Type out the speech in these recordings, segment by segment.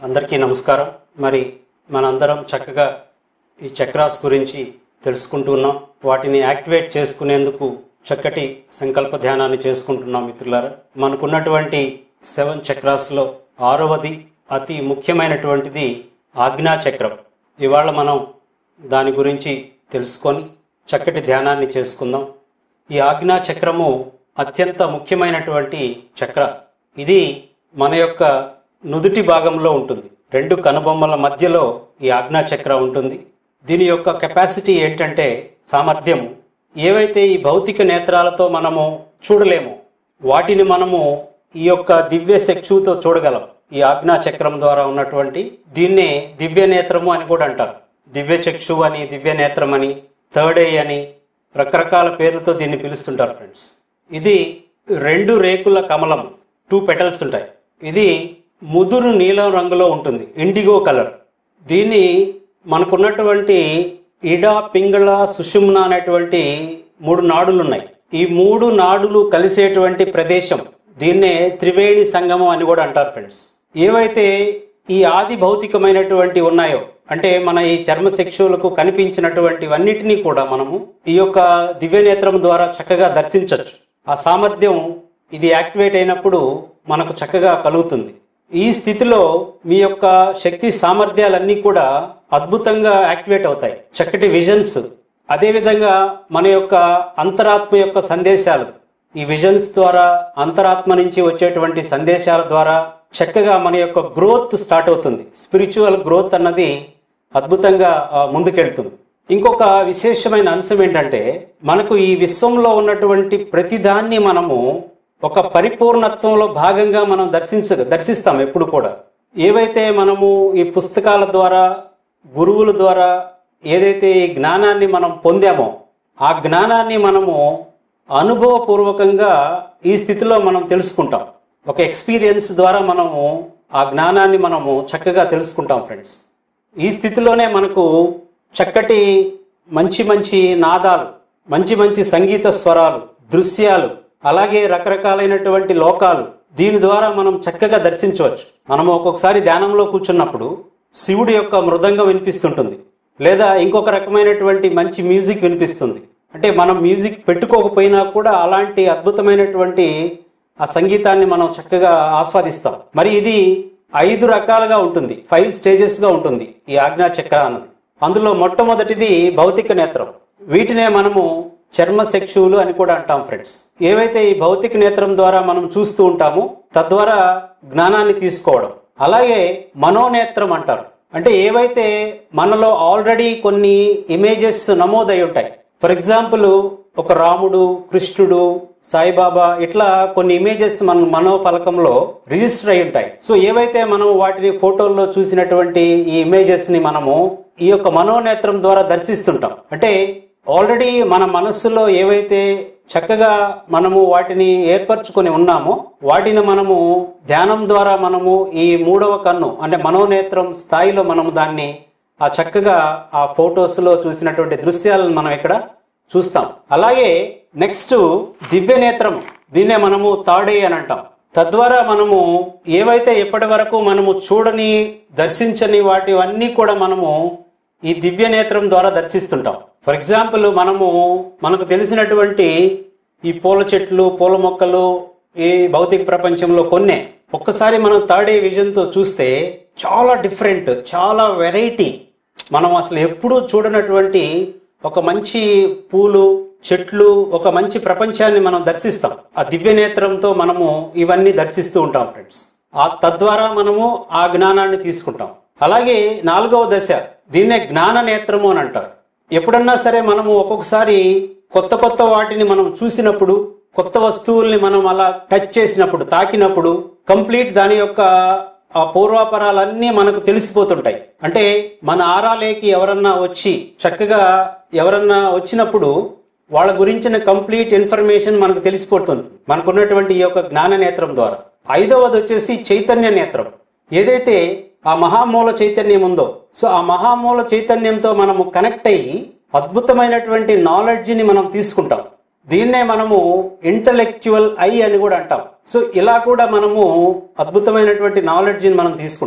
అందరికీ నమస్కారం మరి మనందరం చక్కగా ఈ చక్రాస్ గురించి తెలుసుకుంటున్నాం వాటిని యాక్టివేట్ చేసుకునేందుకు చక్కటి సంకల్ప ధ్యానాన్ని చేసుకుంటున్నాం మిత్రులారా మనకున్నటువంటి సెవెన్ చక్రాస్లో ఆరవది అతి ముఖ్యమైనటువంటిది ఆజ్ఞా చక్రం ఇవాళ మనం దాని గురించి తెలుసుకొని చక్కటి ధ్యానాన్ని చేసుకుందాం ఈ ఆజ్ఞా చక్రము అత్యంత ముఖ్యమైనటువంటి చక్ర ఇది మన యొక్క నుదుటి భాగంలో ఉంటుంది రెండు కనుబొమ్మల మధ్యలో ఈ ఆజ్ఞా చక్ర ఉంటుంది దీని యొక్క కెపాసిటీ ఏంటంటే సామర్థ్యం ఏవైతే ఈ భౌతిక నేత్రాలతో మనము చూడలేమో వాటిని మనము ఈ యొక్క దివ్య చక్షుతో చూడగలం ఈ ఆజ్ఞా చక్రం ద్వారా ఉన్నటువంటి దీన్నే దివ్య నేత్రము అని కూడా అంటారు దివ్య చక్షు అని దివ్య నేత్రం అని థర్డ్ ఐ అని రకరకాల పేర్లతో దీన్ని పిలుస్తుంటారు ఫ్రెండ్స్ ఇది రెండు రేకుల కమలం టూ పెటల్స్ ఉంటాయి ఇది ముదురు నీలం రంగులో ఉంటుంది ఇండిగో కలర్ దీన్ని మనకున్నటువంటి ఇడా పింగళ సుషుమ్న అనేటువంటి మూడు నాడులు ఉన్నాయి ఈ మూడు నాడులు కలిసేటువంటి ప్రదేశం దీన్నే త్రివేణి సంగమం అని కూడా అంటారు ఫ్రెండ్స్ ఏవైతే ఈ ఆది భౌతికమైనటువంటి ఉన్నాయో అంటే మన ఈ చర్మ శిక్షులకు కనిపించినటువంటివన్నిటినీ కూడా మనము ఈ యొక్క దివ్యనేత్రం ద్వారా చక్కగా దర్శించవచ్చు ఆ సామర్థ్యం ఇది యాక్టివేట్ అయినప్పుడు మనకు చక్కగా కలుగుతుంది ఈ స్థితిలో మీ యొక్క శక్తి సామర్థ్యాలన్నీ కూడా అద్భుతంగా యాక్టివేట్ అవుతాయి చక్కటి విజన్స్ అదేవిధంగా మన యొక్క అంతరాత్మ యొక్క సందేశాలు ఈ విజన్స్ ద్వారా అంతరాత్మ నుంచి వచ్చేటువంటి సందేశాల ద్వారా చక్కగా మన యొక్క గ్రోత్ స్టార్ట్ అవుతుంది స్పిరిచువల్ గ్రోత్ అన్నది అద్భుతంగా ఆ, ముందుకెళ్తుంది ఇంకొక విశేషమైన అంశం ఏంటంటే మనకు ఈ విశ్వంలో ఉన్నటువంటి ప్రతిదాన్ని మనము ఒక పరిపూర్ణత్వంలో భాగంగా మనం దర్శించ దర్శిస్తాం ఎప్పుడు కూడా ఏవైతే మనము ఈ పుస్తకాల ద్వారా గురువుల ద్వారా ఏదైతే ఈ జ్ఞానాన్ని మనం పొందామో ఆ జ్ఞానాన్ని మనము అనుభవపూర్వకంగా ఈ స్థితిలో మనం తెలుసుకుంటాం ఒక ఎక్స్పీరియన్స్ ద్వారా మనము ఆ జ్ఞానాన్ని మనము చక్కగా తెలుసుకుంటాం ఫ్రెండ్స్ ఈ స్థితిలోనే మనకు చక్కటి మంచి మంచి నాదాలు మంచి మంచి సంగీత స్వరాలు దృశ్యాలు అలాగే రకరకాలైనటువంటి లోకాలు దీని ద్వారా మనం చక్కగా దర్శించవచ్చు మనం ఒక్కొక్కసారి ధ్యానంలో కూర్చున్నప్పుడు శివుడి యొక్క మృదంగం వినిపిస్తుంటుంది లేదా ఇంకొక రకమైనటువంటి మంచి మ్యూజిక్ వినిపిస్తుంది అంటే మనం మ్యూజిక్ పెట్టుకోకపోయినా కూడా అలాంటి అద్భుతమైనటువంటి ఆ సంగీతాన్ని మనం చక్కగా ఆస్వాదిస్తాం మరి ఇది ఐదు రకాలుగా ఉంటుంది ఫైవ్ స్టేజెస్ గా ఉంటుంది ఈ ఆజ్ఞా చక్ర అన్నది అందులో మొట్టమొదటిది భౌతిక నేత్రం వీటినే మనము చర్మ శక్షువులు అని కూడా అంటాం ఫ్రెండ్స్ ఏవైతే ఈ భౌతిక నేత్రం ద్వారా మనం చూస్తూ ఉంటామో తద్వారా జ్ఞానాన్ని తీసుకోవడం అలాగే మనోనేత్రం అంటారు అంటే ఏవైతే మనలో ఆల్రెడీ కొన్ని ఇమేజెస్ నమోదై ఉంటాయి ఫర్ ఎగ్జాంపుల్ ఒక రాముడు కృష్ణుడు సాయిబాబా ఇట్లా కొన్ని ఇమేజెస్ మన మనోఫలకంలో రిజిస్టర్ అయి ఉంటాయి సో ఏవైతే మనం వాటిని ఫోటోల్లో చూసినటువంటి ఈ ఇమేజెస్ ని మనము ఈ యొక్క మనోనేత్రం ద్వారా దర్శిస్తుంటాం అంటే ఆల్రెడీ మన మనస్సులో ఏవైతే చక్కగా మనము వాటిని ఏర్పరచుకొని ఉన్నామో వాటిని మనము ధ్యానం ద్వారా మనము ఈ మూడవ కన్ను అంటే మనోనేత్రం స్థాయిలో మనము దాన్ని ఆ చక్కగా ఆ ఫొటోస్ లో చూసినటువంటి దృశ్యాలను మనం ఇక్కడ చూస్తాం అలాగే నెక్స్ట్ దివ్య నేత్రం దీన్నే మనము తాడే అని అంటాం తద్వారా మనము ఏవైతే ఇప్పటి వరకు మనము చూడని దర్శించని వాటి అన్నీ కూడా మనము ఈ దివ్య నేత్రం ద్వారా దర్శిస్తుంటాం ఫర్ ఎగ్జాంపుల్ మనము మనకు తెలిసినటువంటి ఈ పూల చెట్లు పూల మొక్కలు ఈ భౌతిక ప్రపంచంలో కొన్నే ఒక్కసారి మనం థర్డ్ ఏ విజన్తో చూస్తే చాలా డిఫరెంట్ చాలా వెరైటీ మనం అసలు ఎప్పుడూ చూడనటువంటి ఒక మంచి పూలు చెట్లు ఒక మంచి ప్రపంచాన్ని మనం దర్శిస్తాం ఆ దివ్య నేత్రంతో మనము ఇవన్నీ దర్శిస్తూ ఉంటాం ఫ్రెండ్స్ ఆ తద్వారా మనము ఆ జ్ఞానాన్ని తీసుకుంటాం అలాగే నాలుగవ దశ దీన్నే జ్ఞాన నేత్రము అని అంటారు ఎప్పుడన్నా సరే మనము ఒక్కొక్కసారి కొత్త కొత్త వాటిని మనం చూసినప్పుడు కొత్త వస్తువుల్ని మనం అలా టచ్ చేసినప్పుడు తాకినప్పుడు కంప్లీట్ దాని యొక్క ఆ పూర్వాపరాలన్నీ మనకు తెలిసిపోతుంటాయి అంటే మన ఆరాలేకి ఎవరన్నా వచ్చి చక్కగా ఎవరన్నా వచ్చినప్పుడు వాళ్ళ గురించిన కంప్లీట్ ఇన్ఫర్మేషన్ మనకు తెలిసిపోతుంది మనకున్నటువంటి ఈ యొక్క జ్ఞాన నేత్రం ద్వారా ఐదవది వచ్చేసి చైతన్య నేత్రం ఏదైతే ఆ మహామూల చైతన్యం ఉందో సో ఆ మహామూల చైతన్యంతో మనము కనెక్ట్ అయ్యి అద్భుతమైనటువంటి నాలెడ్జ్ ని మనం తీసుకుంటాం దీన్నే మనము ఇంటలెక్చువల్ ఐ అని కూడా అంటాం సో ఇలా కూడా మనము అద్భుతమైనటువంటి నాలెడ్జ్ ని మనం తీసుకుంటాం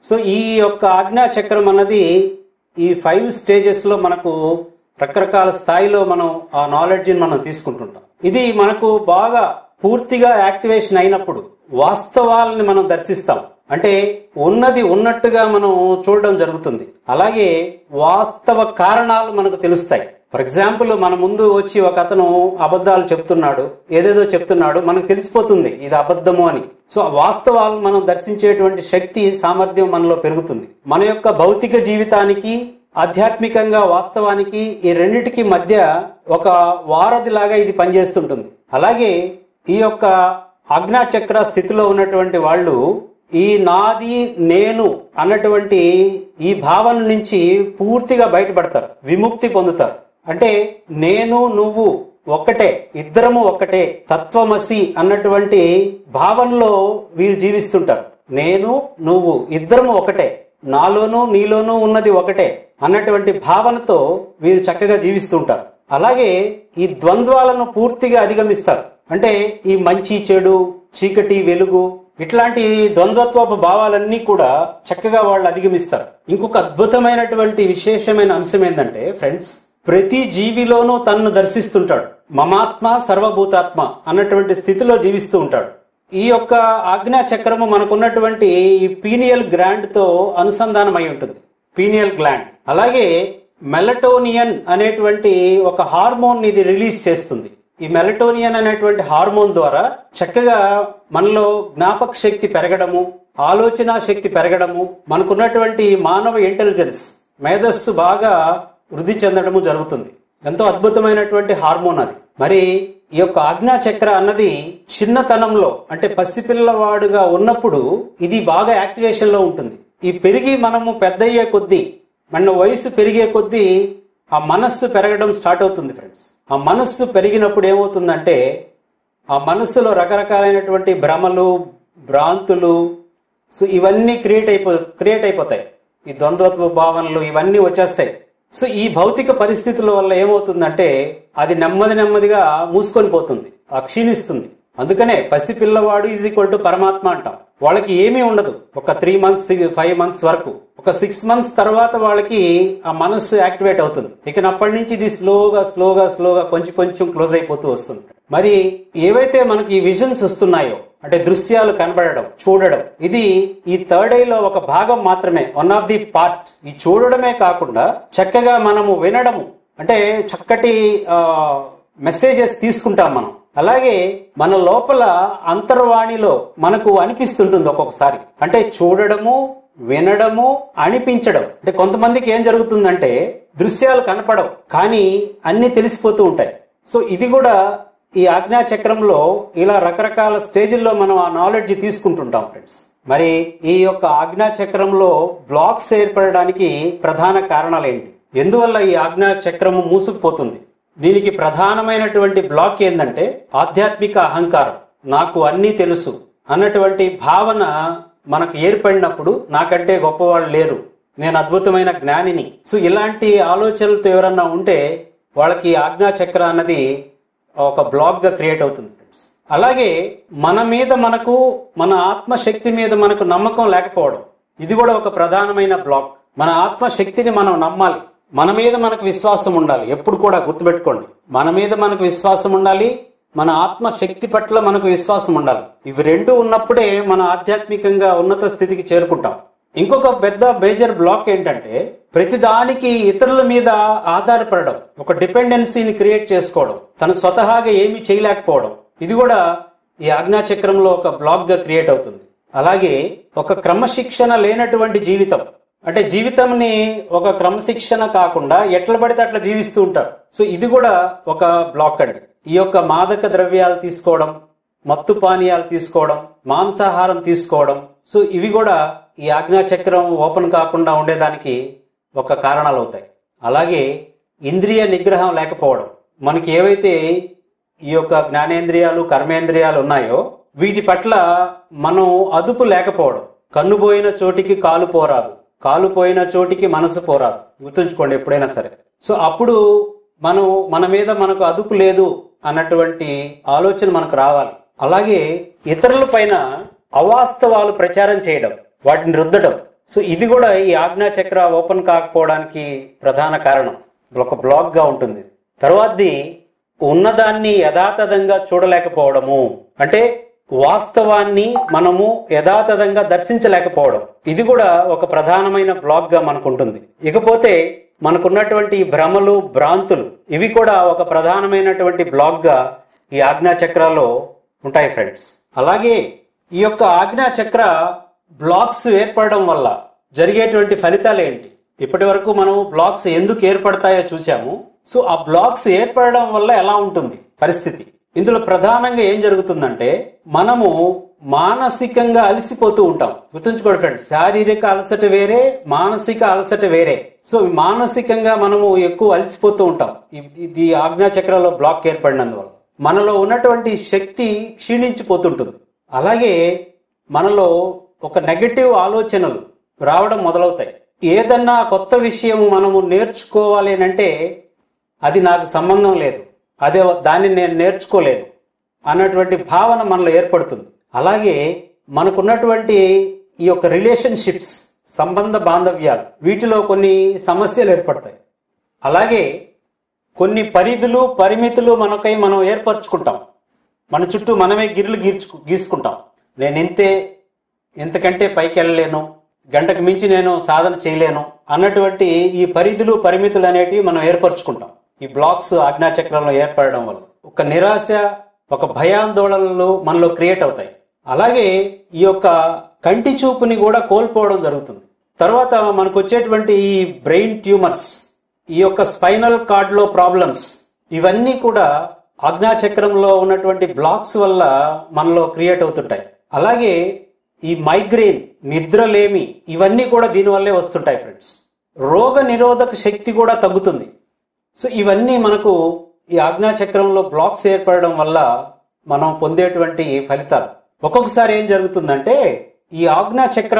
సో ఈ యొక్క ఆజ్ఞా చక్రం అన్నది ఈ ఫైవ్ స్టేజెస్ లో మనకు రకరకాల స్థాయిలో మనం ఆ నాలెడ్జ్ మనం తీసుకుంటుంటాం ఇది మనకు బాగా పూర్తిగా యాక్టివేషన్ అయినప్పుడు వాస్తవాలని మనం దర్శిస్తాం అంటే ఉన్నది ఉన్నట్టుగా మనం చూడడం జరుగుతుంది అలాగే వాస్తవ కారణాలు మనకు తెలుస్తాయి ఫర్ ఎగ్జాంపుల్ మన ముందు వచ్చి ఒక అతను అబద్ధాలు చెప్తున్నాడు ఏదేదో చెప్తున్నాడు మనకు తెలిసిపోతుంది ఇది అబద్ధము అని సో ఆ వాస్తవాలు మనం దర్శించేటువంటి శక్తి సామర్థ్యం మనలో పెరుగుతుంది మన యొక్క భౌతిక జీవితానికి ఆధ్యాత్మికంగా వాస్తవానికి ఈ రెండిటికి మధ్య ఒక వారధిలాగా ఇది పనిచేస్తుంటుంది అలాగే ఈ యొక్క ఆజ్ఞాచక్ర స్థితిలో ఉన్నటువంటి వాళ్ళు ఈ నాది నేను అన్నటువంటి ఈ భావన నుంచి పూర్తిగా బయటపడతారు విముక్తి పొందుతారు అంటే నేను నువ్వు ఒక్కటే ఇద్దరము ఒక్కటే తత్వమసి అన్నటువంటి భావనలో వీరు జీవిస్తుంటారు నేను నువ్వు ఇద్దరము ఒకటే నాలోనూ నీలోనూ ఉన్నది ఒకటే అన్నటువంటి భావనతో వీరు చక్కగా జీవిస్తుంటారు అలాగే ఈ ద్వంద్వాలను పూర్తిగా అధిగమిస్తారు అంటే ఈ మంచి చెడు చీకటి వెలుగు ఇట్లాంటి ద్వంద్వత్వపు భావాలన్నీ కూడా చక్కగా వాళ్ళు అధిగమిస్తారు ఇంకొక అద్భుతమైనటువంటి విశేషమైన అంశం ఏంటంటే ఫ్రెండ్స్ ప్రతి జీవిలోనూ తనను దర్శిస్తుంటాడు మమాత్మ సర్వభూతాత్మ అన్నటువంటి స్థితిలో జీవిస్తూ ఉంటాడు ఈ యొక్క ఆజ్ఞా చక్రము మనకున్నటువంటి ఈ పీనియల్ గ్లాండ్ తో అనుసంధానం అయి ఉంటుంది పీనియల్ గ్లాండ్ అలాగే మెలటోనియన్ అనేటువంటి ఒక హార్మోన్ ఇది రిలీజ్ చేస్తుంది ఈ మెలటోనియన్ అనేటువంటి హార్మోన్ ద్వారా చక్కగా మనలో జ్ఞాపక శక్తి పెరగడము ఆలోచన శక్తి పెరగడము మనకున్నటువంటి మానవ ఇంటెలిజెన్స్ మేధస్సు బాగా వృద్ధి చెందడము జరుగుతుంది ఎంతో అద్భుతమైనటువంటి హార్మోన్ అది మరి ఈ యొక్క ఆజ్ఞా చక్ర అన్నది చిన్నతనంలో అంటే పసిపిల్లవాడుగా ఉన్నప్పుడు ఇది బాగా యాక్టివేషన్ లో ఉంటుంది ఈ పెరిగి మనము పెద్దయ్యే కొద్దీ మన వయసు పెరిగే కొద్దీ ఆ మనస్సు పెరగడం స్టార్ట్ అవుతుంది ఫ్రెండ్స్ ఆ మనస్సు పెరిగినప్పుడు ఏమవుతుందంటే ఆ మనస్సులో రకరకాలైనటువంటి భ్రమలు భ్రాంతులు సో ఇవన్నీ క్రియేట్ అయిపో క్రియేట్ అయిపోతాయి ఈ ద్వంద్వత్వ భావనలు ఇవన్నీ వచ్చేస్తాయి సో ఈ భౌతిక పరిస్థితుల వల్ల ఏమవుతుందంటే అది నెమ్మది నెమ్మదిగా మూసుకొని పోతుంది ఆ క్షీణిస్తుంది అందుకనే పసి పిల్లవాడు ఈజ్ ఈక్వల్ టు పరమాత్మ అంటాం వాళ్ళకి ఏమీ ఉండదు ఒక త్రీ మంత్స్ ఫైవ్ మంత్స్ వరకు ఒక సిక్స్ మంత్స్ తర్వాత వాళ్ళకి ఆ మనస్సు యాక్టివేట్ అవుతుంది ఇక అప్పటి నుంచి ఇది స్లోగా స్లోగా స్లోగా కొంచెం కొంచెం క్లోజ్ అయిపోతూ వస్తుంది మరి ఏవైతే మనకి ఈ విజన్స్ వస్తున్నాయో అంటే దృశ్యాలు కనబడడం చూడడం ఇది ఈ థర్డ్ ఐ లో ఒక భాగం మాత్రమే వన్ ఆఫ్ ది పార్ట్ ఈ చూడడమే కాకుండా చక్కగా మనము వినడము అంటే చక్కటి మెసేజెస్ తీసుకుంటాం మనం అలాగే మన లోపల అంతర్వాణిలో మనకు అనిపిస్తుంటుంది ఒక్కొక్కసారి అంటే చూడడము వినడము అనిపించడం అంటే కొంతమందికి ఏం జరుగుతుందంటే దృశ్యాలు కనపడవు కానీ అన్ని తెలిసిపోతూ ఉంటాయి సో ఇది కూడా ఈ ఆజ్ఞా చక్రంలో ఇలా రకరకాల స్టేజ్ల్లో మనం ఆ నాలెడ్జ్ తీసుకుంటుంటాం ఫ్రెండ్స్ మరి ఈ యొక్క ఆజ్ఞా చక్రంలో బ్లాక్స్ ఏర్పడడానికి ప్రధాన కారణాలు ఏంటి ఎందువల్ల ఈ ఆజ్ఞా చక్రము మూసుకుపోతుంది దీనికి ప్రధానమైనటువంటి బ్లాక్ ఏంటంటే ఆధ్యాత్మిక అహంకారం నాకు అన్నీ తెలుసు అన్నటువంటి భావన మనకు ఏర్పడినప్పుడు నాకంటే గొప్పవాళ్ళు లేరు నేను అద్భుతమైన జ్ఞానిని సో ఇలాంటి ఆలోచనలతో ఎవరన్నా ఉంటే వాళ్ళకి ఆజ్ఞా చక్ర అన్నది ఒక బ్లాక్ గా క్రియేట్ అవుతుంది ఫ్రెండ్స్ అలాగే మన మీద మనకు మన ఆత్మశక్తి మీద మనకు నమ్మకం లేకపోవడం ఇది కూడా ఒక ప్రధానమైన బ్లాక్ మన ఆత్మశక్తిని మనం నమ్మాలి మన మీద మనకు విశ్వాసం ఉండాలి ఎప్పుడు కూడా గుర్తుపెట్టుకోండి మన మీద మనకు విశ్వాసం ఉండాలి మన ఆత్మ శక్తి పట్ల మనకు విశ్వాసం ఉండాలి ఇవి రెండు ఉన్నప్పుడే మన ఆధ్యాత్మికంగా ఉన్నత స్థితికి చేరుకుంటాం ఇంకొక పెద్ద మేజర్ బ్లాక్ ఏంటంటే ప్రతిదానికి ఇతరుల మీద ఆధారపడడం ఒక డిపెండెన్సీని క్రియేట్ చేసుకోవడం తను స్వతహాగా ఏమీ చేయలేకపోవడం ఇది కూడా ఈ ఆజ్ఞాచక్రంలో ఒక బ్లాక్ గా క్రియేట్ అవుతుంది అలాగే ఒక క్రమశిక్షణ లేనటువంటి జీవితం అంటే జీవితంని ఒక క్రమశిక్షణ కాకుండా ఎట్లా పడితే అట్లా జీవిస్తూ ఉంటారు సో ఇది కూడా ఒక బ్లాక్ అండి ఈ యొక్క మాదక ద్రవ్యాలు తీసుకోవడం మత్తు పానీయాలు తీసుకోవడం మాంసాహారం తీసుకోవడం సో ఇవి కూడా ఈ ఆజ్ఞాచక్రం ఓపెన్ కాకుండా ఉండేదానికి ఒక కారణాలు అవుతాయి అలాగే ఇంద్రియ నిగ్రహం లేకపోవడం మనకి ఏవైతే ఈ యొక్క జ్ఞానేంద్రియాలు కర్మేంద్రియాలు ఉన్నాయో వీటి పట్ల మనం అదుపు లేకపోవడం కన్ను పోయిన చోటికి కాలు పోరాదు కాలు పోయిన చోటికి మనసు పోరాదు గుర్తుంచుకోండి ఎప్పుడైనా సరే సో అప్పుడు మనం మన మీద మనకు అదుపు లేదు అన్నటువంటి ఆలోచన మనకు రావాలి అలాగే ఇతరుల పైన అవాస్తవాలు ప్రచారం చేయడం వాటిని రుద్దడం సో ఇది కూడా ఈ ఆజ్ఞా చక్ర ఓపెన్ కాకపోవడానికి ప్రధాన కారణం ఒక బ్లాక్ గా ఉంటుంది తర్వాతది ఉన్నదాన్ని యథాతథంగా చూడలేకపోవడము అంటే వాస్తవాన్ని మనము యథాతథంగా దర్శించలేకపోవడం ఇది కూడా ఒక ప్రధానమైన బ్లాక్ గా మనకు ఉంటుంది ఇకపోతే మనకున్నటువంటి ఈ భ్రమలు భ్రాంతులు ఇవి కూడా ఒక ప్రధానమైనటువంటి బ్లాక్ గా ఈ ఆజ్ఞా చక్రాలో ఉంటాయి ఫ్రెండ్స్ అలాగే ఈ యొక్క ఆజ్ఞా చక్ర బ్లాక్స్ ఏర్పడడం వల్ల జరిగేటువంటి ఫలితాలు ఏంటి ఇప్పటి వరకు మనం బ్లాక్స్ ఎందుకు ఏర్పడతాయో చూసాము సో ఆ బ్లాక్స్ ఏర్పడడం వల్ల ఎలా ఉంటుంది పరిస్థితి ఇందులో ప్రధానంగా ఏం జరుగుతుందంటే మనము మానసికంగా అలసిపోతూ ఉంటాం గుర్తుంచుకోండి ఫ్రెండ్స్ శారీరక అలసట వేరే మానసిక అలసట వేరే సో మానసికంగా మనము ఎక్కువ అలసిపోతూ ఉంటాం ఇది- ఇది ఆజ్ఞా చక్రంలో బ్లాక్ ఏర్పడినందువల్ల మనలో ఉన్నటువంటి శక్తి క్షీణించిపోతుంటుంది అలాగే మనలో ఒక నెగటివ్ ఆలోచనలు రావడం మొదలవుతాయి ఏదన్నా కొత్త విషయం మనము నేర్చుకోవాలి అని అంటే అది నాకు సంబంధం లేదు అదే దాన్ని నేను నేర్చుకోలేను అన్నటువంటి భావన మనలో ఏర్పడుతుంది అలాగే మనకున్నటువంటి ఈ యొక్క రిలేషన్షిప్స్ సంబంధ బాంధవ్యాలు వీటిలో కొన్ని సమస్యలు ఏర్పడతాయి అలాగే కొన్ని పరిధులు పరిమితులు మనకై మనం ఏర్పరచుకుంటాం మన చుట్టూ మనమే గిర్లు గీర్చు గీసుకుంటాం నేను ఇంతే ఇంతకంటే పైకి వెళ్ళలేను గంటకు మించి నేను సాధన చేయలేను అన్నటువంటి ఈ పరిధులు పరిమితులు అనేటివి మనం ఏర్పరచుకుంటాం ఈ బ్లాక్స్ ఆజ్ఞాచక్రంలో ఏర్పడడం వల్ల ఒక నిరాశ ఒక భయాందోళనలు మనలో క్రియేట్ అవుతాయి అలాగే ఈ యొక్క కంటి చూపుని కూడా కోల్పోవడం జరుగుతుంది తర్వాత మనకు వచ్చేటువంటి ఈ బ్రెయిన్ ట్యూమర్స్ ఈ యొక్క స్పైనల్ కార్డ్ లో ప్రాబ్లమ్స్ ఇవన్నీ కూడా ఆజ్ఞాచక్రంలో ఉన్నటువంటి బ్లాక్స్ వల్ల మనలో క్రియేట్ అవుతుంటాయి అలాగే ఈ మైగ్రేన్ నిద్రలేమి ఇవన్నీ కూడా దీనివల్లే వస్తుంటాయి ఫ్రెండ్స్ రోగ నిరోధక శక్తి కూడా తగ్గుతుంది సో ఇవన్నీ మనకు ఈ ఆజ్ఞాచక్రంలో బ్లాక్స్ ఏర్పడడం వల్ల మనం పొందేటువంటి ఫలితాలు ఒక్కొక్కసారి ఏం జరుగుతుందంటే ఈ ఆజ్ఞాచక్ర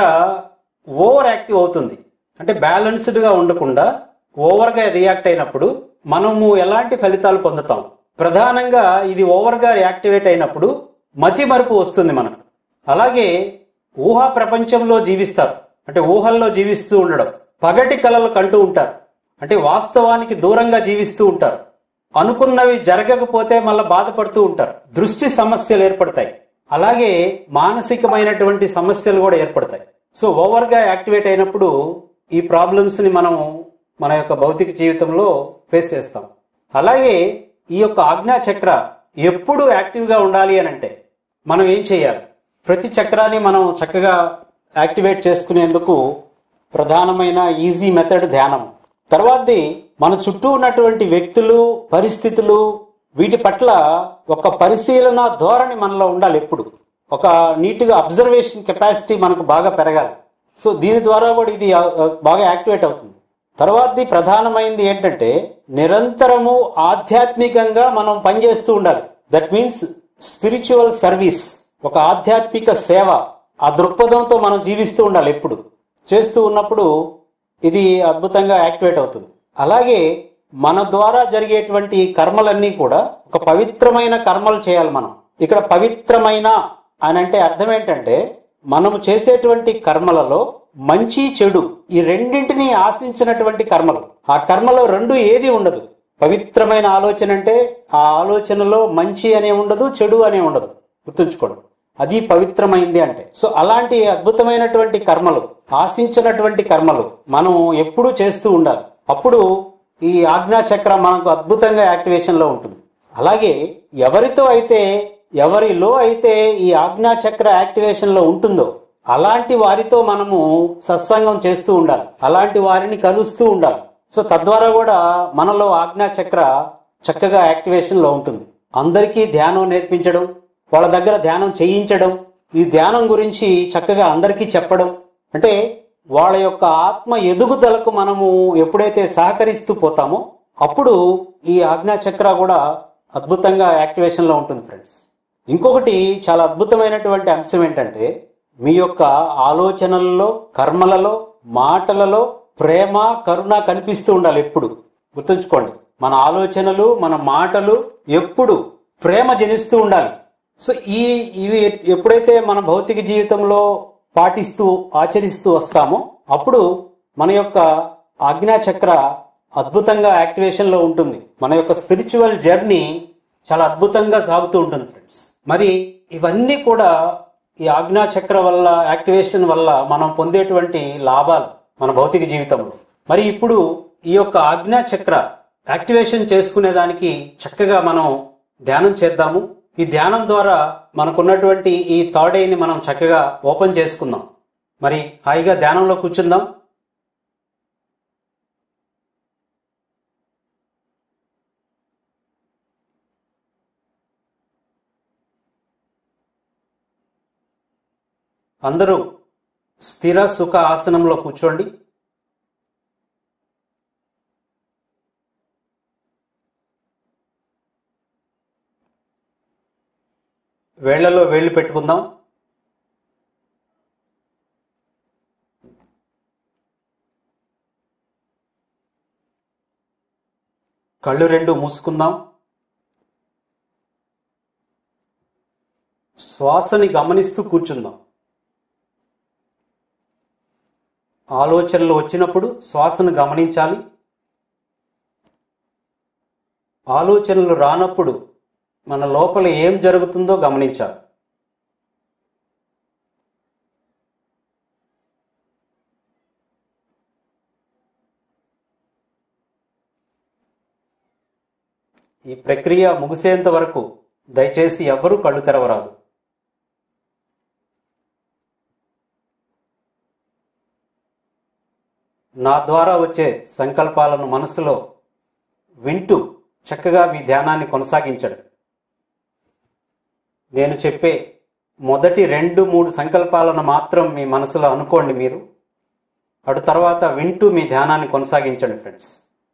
ఓవర్ యాక్టివ్ అవుతుంది అంటే బ్యాలెన్స్డ్ గా ఉండకుండా ఓవర్ గా రియాక్ట్ అయినప్పుడు మనము ఎలాంటి ఫలితాలు పొందుతాం ప్రధానంగా ఇది ఓవర్ గా యాక్టివేట్ అయినప్పుడు మతి మరుపు వస్తుంది మనకు అలాగే ఊహా ప్రపంచంలో జీవిస్తారు అంటే ఊహల్లో జీవిస్తూ ఉండడం పగటి కలలు కంటూ ఉంటారు అంటే వాస్తవానికి దూరంగా జీవిస్తూ ఉంటారు అనుకున్నవి జరగకపోతే మళ్ళీ బాధపడుతూ ఉంటారు దృష్టి సమస్యలు ఏర్పడతాయి అలాగే మానసికమైనటువంటి సమస్యలు కూడా ఏర్పడతాయి సో ఓవర్ గా యాక్టివేట్ అయినప్పుడు ఈ ప్రాబ్లమ్స్ ని మనం మన యొక్క భౌతిక జీవితంలో ఫేస్ చేస్తాం అలాగే ఈ యొక్క ఆజ్ఞా చక్ర ఎప్పుడు యాక్టివ్ గా ఉండాలి అని అంటే మనం ఏం చేయాలి ప్రతి చక్రాన్ని మనం చక్కగా యాక్టివేట్ చేసుకునేందుకు ప్రధానమైన ఈజీ మెథడ్ ధ్యానం తర్వాతది మన చుట్టూ ఉన్నటువంటి వ్యక్తులు పరిస్థితులు వీటి పట్ల ఒక పరిశీలన ధోరణి మనలో ఉండాలి ఎప్పుడు ఒక నీట్గా అబ్జర్వేషన్ కెపాసిటీ మనకు బాగా పెరగాలి సో దీని ద్వారా కూడా ఇది ఆ, ఆ, బాగా యాక్టివేట్ అవుతుంది తర్వాతది ప్రధానమైనది ఏంటంటే నిరంతరము ఆధ్యాత్మికంగా మనం పనిచేస్తూ ఉండాలి దట్ మీన్స్ స్పిరిచువల్ సర్వీస్ ఒక ఆధ్యాత్మిక సేవ ఆ దృక్పథంతో మనం జీవిస్తూ ఉండాలి ఎప్పుడు చేస్తూ ఉన్నప్పుడు ఇది అద్భుతంగా యాక్టివేట్ అవుతుంది అలాగే మన ద్వారా జరిగేటువంటి కర్మలన్నీ కూడా ఒక పవిత్రమైన కర్మలు చేయాలి మనం ఇక్కడ పవిత్రమైన అని అంటే అర్థం ఏంటంటే మనము చేసేటువంటి కర్మలలో మంచి చెడు ఈ రెండింటిని ఆశించినటువంటి కర్మలు ఆ కర్మలో రెండు ఏది ఉండదు పవిత్రమైన ఆలోచన అంటే ఆ ఆలోచనలో మంచి అనే ఉండదు చెడు అనే ఉండదు గుర్తుంచుకోండి అది పవిత్రమైంది అంటే సో అలాంటి అద్భుతమైనటువంటి కర్మలు ఆశించినటువంటి కర్మలు మనం ఎప్పుడూ చేస్తూ ఉండాలి అప్పుడు ఈ ఆజ్ఞా చక్రం మనకు అద్భుతంగా యాక్టివేషన్ లో ఉంటుంది అలాగే ఎవరితో అయితే ఎవరిలో అయితే ఈ ఆజ్ఞా చక్ర యాక్టివేషన్ లో ఉంటుందో అలాంటి వారితో మనము సత్సంగం చేస్తూ ఉండాలి అలాంటి వారిని కలుస్తూ ఉండాలి సో తద్వారా కూడా మనలో ఆజ్ఞా చక్ర చక్కగా యాక్టివేషన్ లో ఉంటుంది అందరికీ ధ్యానం నేర్పించడం వాళ్ళ దగ్గర ధ్యానం చేయించడం ఈ ధ్యానం గురించి చక్కగా అందరికీ చెప్పడం అంటే వాళ్ళ యొక్క ఆత్మ ఎదుగుదలకు మనము ఎప్పుడైతే సహకరిస్తూ పోతామో అప్పుడు ఈ ఆజ్ఞా చక్ర కూడా అద్భుతంగా యాక్టివేషన్ లో ఉంటుంది ఫ్రెండ్స్ ఇంకొకటి చాలా అద్భుతమైనటువంటి అంశం ఏంటంటే మీ యొక్క ఆలోచనలలో కర్మలలో మాటలలో ప్రేమ కరుణ కనిపిస్తూ ఉండాలి ఎప్పుడు గుర్తుంచుకోండి మన ఆలోచనలు మన మాటలు ఎప్పుడు ప్రేమ జనిస్తూ ఉండాలి సో ఈ ఇవి ఎప్పుడైతే మన భౌతిక జీవితంలో పాటిస్తూ ఆచరిస్తూ వస్తామో అప్పుడు మన యొక్క ఆజ్ఞాచక్ర అద్భుతంగా యాక్టివేషన్లో ఉంటుంది మన యొక్క స్పిరిచువల్ జర్నీ చాలా అద్భుతంగా సాగుతూ ఉంటుంది ఫ్రెండ్స్ మరి ఇవన్నీ కూడా ఈ ఆజ్ఞాచక్ర వల్ల యాక్టివేషన్ వల్ల మనం పొందేటువంటి లాభాలు మన భౌతిక జీవితంలో మరి ఇప్పుడు ఈ యొక్క ఆజ్ఞాచక్ర యాక్టివేషన్ చేసుకునే దానికి చక్కగా మనం ధ్యానం చేద్దాము ఈ ధ్యానం ద్వారా మనకున్నటువంటి ఈ థర్డ్ ఐని మనం చక్కగా ఓపెన్ చేసుకుందాం మరి హాయిగా ధ్యానంలో కూర్చుందాం అందరూ స్థిర సుఖ ఆసనంలో కూర్చోండి వేళ్లలో వేళ్లు పెట్టుకుందాం కళ్ళు రెండు మూసుకుందాం శ్వాసని గమనిస్తూ కూర్చుందాం ఆలోచనలు వచ్చినప్పుడు శ్వాసను గమనించాలి ఆలోచనలు రానప్పుడు మన లోపల ఏం జరుగుతుందో గమనించాలి ఈ ప్రక్రియ ముగిసేంత వరకు దయచేసి ఎవ్వరూ కళ్ళు తెరవరాదు నా ద్వారా వచ్చే సంకల్పాలను మనసులో వింటూ చక్కగా మీ ధ్యానాన్ని కొనసాగించండి నేను చెప్పే మొదటి రెండు మూడు సంకల్పాలను మాత్రం మీ మనసులో అనుకోండి మీరు అటు తర్వాత వింటూ మీ ధ్యానాన్ని కొనసాగించండి ఫ్రెండ్స్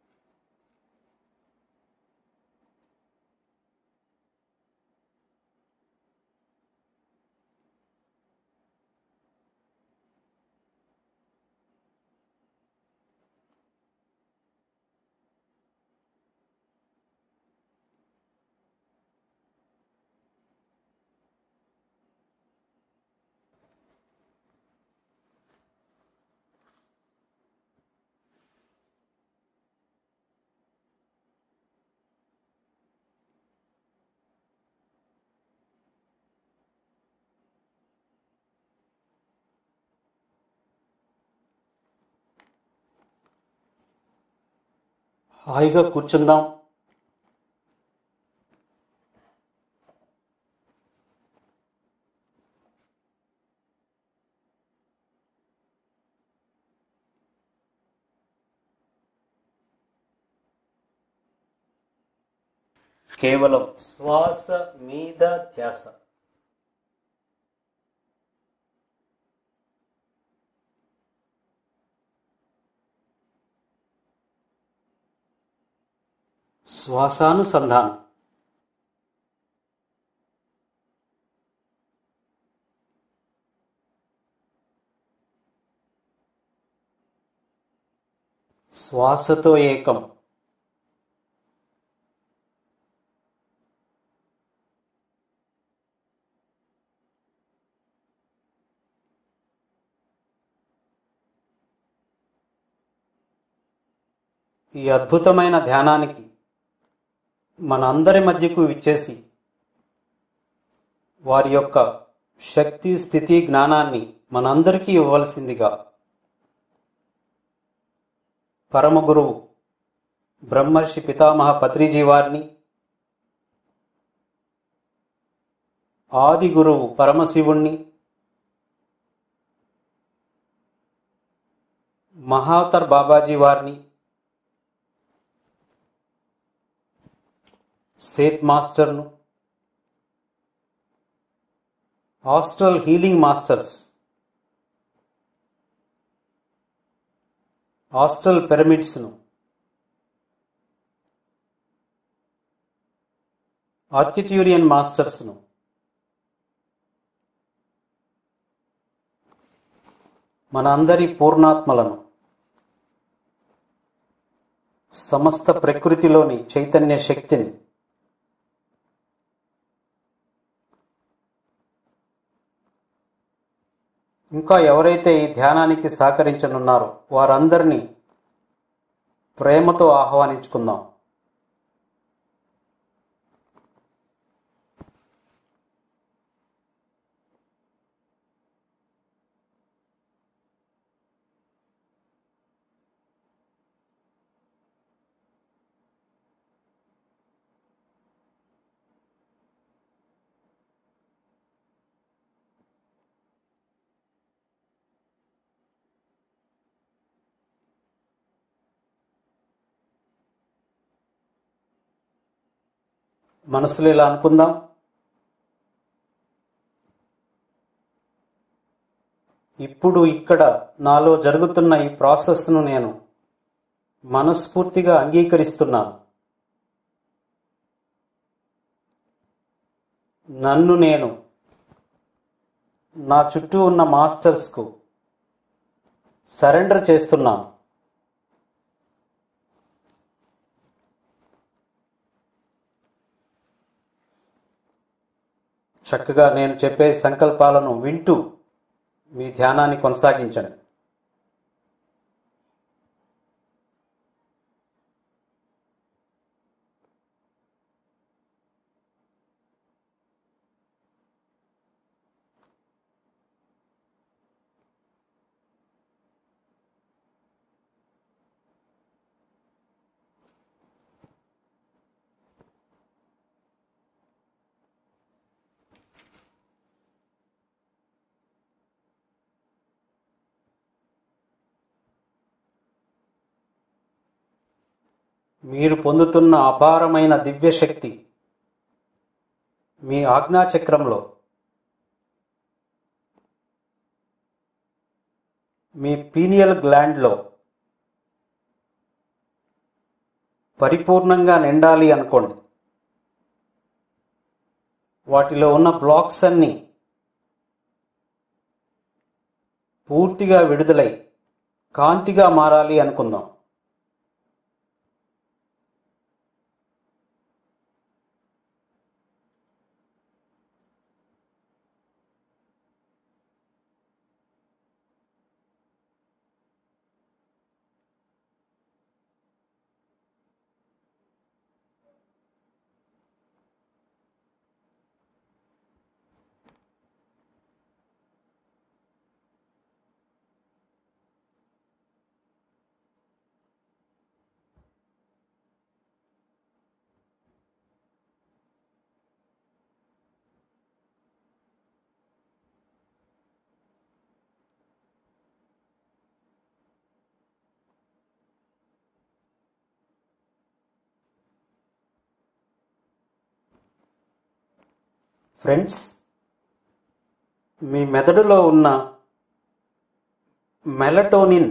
హాయిగా కూర్చుందాం కేవలం శ్వాస మీద ధ్యాస శ్వాసానుసంధానం శ్వాసతో ఏకం ఈ అద్భుతమైన ధ్యానానికి మన అందరి మధ్యకు విచ్చేసి వారి యొక్క శక్తి స్థితి జ్ఞానాన్ని మనందరికీ ఇవ్వవలసిందిగా పరమ గురువు బ్రహ్మర్షి పితామహ పత్రిజీ వారిని ఆది గురువు పరమశివుణ్ణి మహావతర్ బాబాజీ వారిని సేత్ మాస్టర్ను హాస్టల్ హీలింగ్ మాస్టర్స్ హాస్టల్ పిరమిడ్స్ను ఆర్కిట్యూరియన్ మాస్టర్స్ను మన అందరి పూర్ణాత్మలను సమస్త ప్రకృతిలోని చైతన్య శక్తిని ఇంకా ఎవరైతే ఈ ధ్యానానికి సహకరించనున్నారో వారందరినీ ప్రేమతో ఆహ్వానించుకుందాం మనసులో ఇలా అనుకుందాం ఇప్పుడు ఇక్కడ నాలో జరుగుతున్న ఈ ప్రాసెస్ను నేను మనస్ఫూర్తిగా అంగీకరిస్తున్నాను నన్ను నేను నా చుట్టూ ఉన్న మాస్టర్స్కు సరెండర్ చేస్తున్నాను చక్కగా నేను చెప్పే సంకల్పాలను వింటూ మీ ధ్యానాన్ని కొనసాగించండి మీరు పొందుతున్న అపారమైన దివ్యశక్తి మీ ఆజ్ఞాచక్రంలో మీ పీనియల్ గ్లాండ్లో పరిపూర్ణంగా నిండాలి అనుకోండి వాటిలో ఉన్న బ్లాక్స్ అన్నీ పూర్తిగా విడుదలై కాంతిగా మారాలి అనుకుందాం ఫ్రెండ్స్ మీ మెదడులో ఉన్న మెలటోనిన్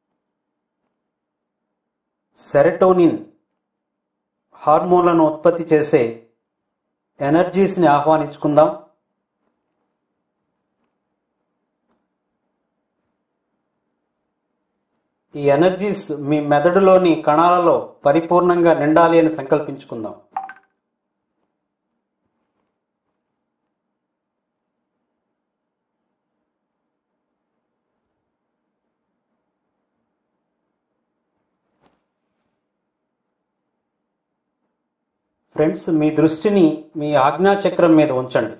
సెరటోనిన్ హార్మోన్లను ఉత్పత్తి చేసే ఎనర్జీస్ని ఆహ్వానించుకుందాం ఈ ఎనర్జీస్ మీ మెదడులోని కణాలలో పరిపూర్ణంగా నిండాలి అని సంకల్పించుకుందాం ఫ్రెండ్స్ మీ దృష్టిని మీ ఆజ్ఞాచక్రం మీద ఉంచండి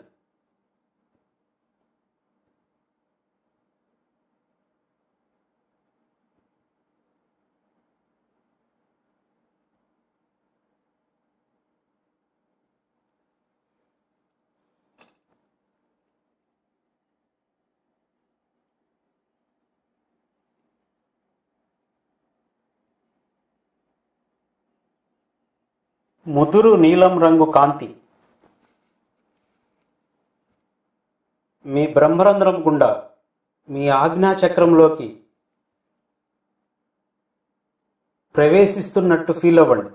ముదురు నీలం రంగు కాంతి మీ బ్రహ్మరంధ్రం గుండా మీ ఆజ్ఞాచక్రంలోకి ప్రవేశిస్తున్నట్టు ఫీల్ అవ్వండి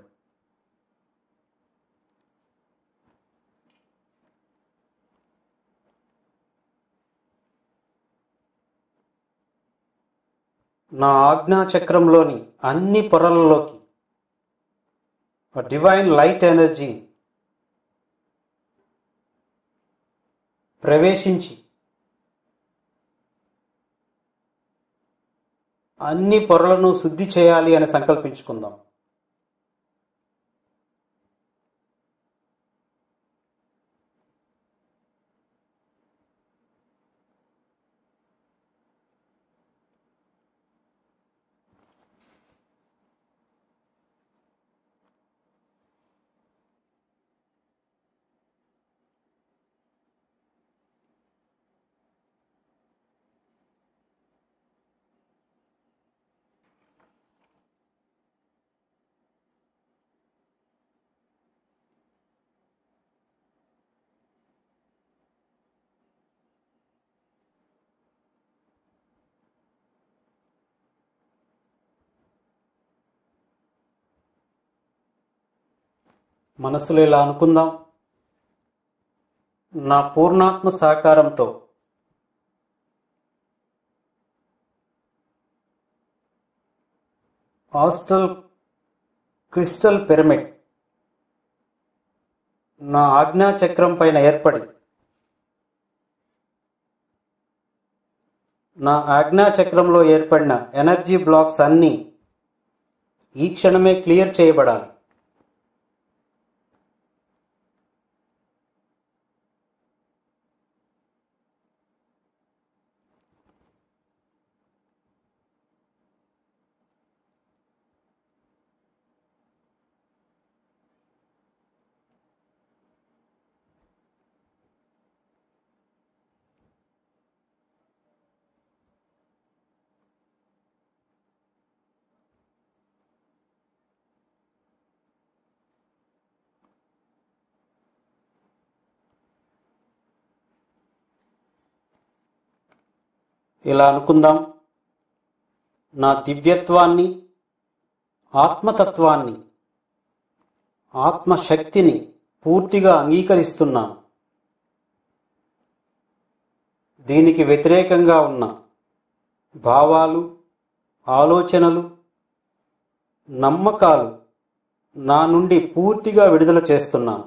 నా ఆజ్ఞాచక్రంలోని అన్ని పొరలలోకి డివైన్ లైట్ ఎనర్జీ ప్రవేశించి అన్ని పొరలను శుద్ధి చేయాలి అని సంకల్పించుకుందాం మనసులో ఇలా అనుకుందాం నా పూర్ణాత్మ సహకారంతో హాస్టల్ క్రిస్టల్ పిరమిడ్ నా ఆజ్ఞా చక్రం పైన ఏర్పడి నా ఆజ్ఞా చక్రంలో ఏర్పడిన ఎనర్జీ బ్లాక్స్ అన్నీ ఈ క్షణమే క్లియర్ చేయబడాలి ఇలా అనుకుందాం నా దివ్యత్వాన్ని ఆత్మతత్వాన్ని ఆత్మశక్తిని పూర్తిగా అంగీకరిస్తున్నాను దీనికి వ్యతిరేకంగా ఉన్న భావాలు ఆలోచనలు నమ్మకాలు నా నుండి పూర్తిగా విడుదల చేస్తున్నాను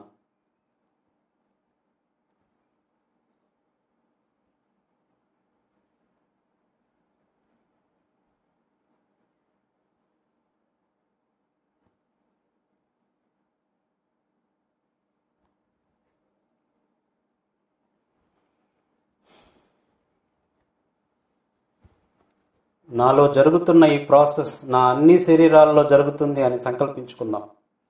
నాలో జరుగుతున్న ఈ ప్రాసెస్ నా అన్ని శరీరాల్లో జరుగుతుంది అని సంకల్పించుకుందాం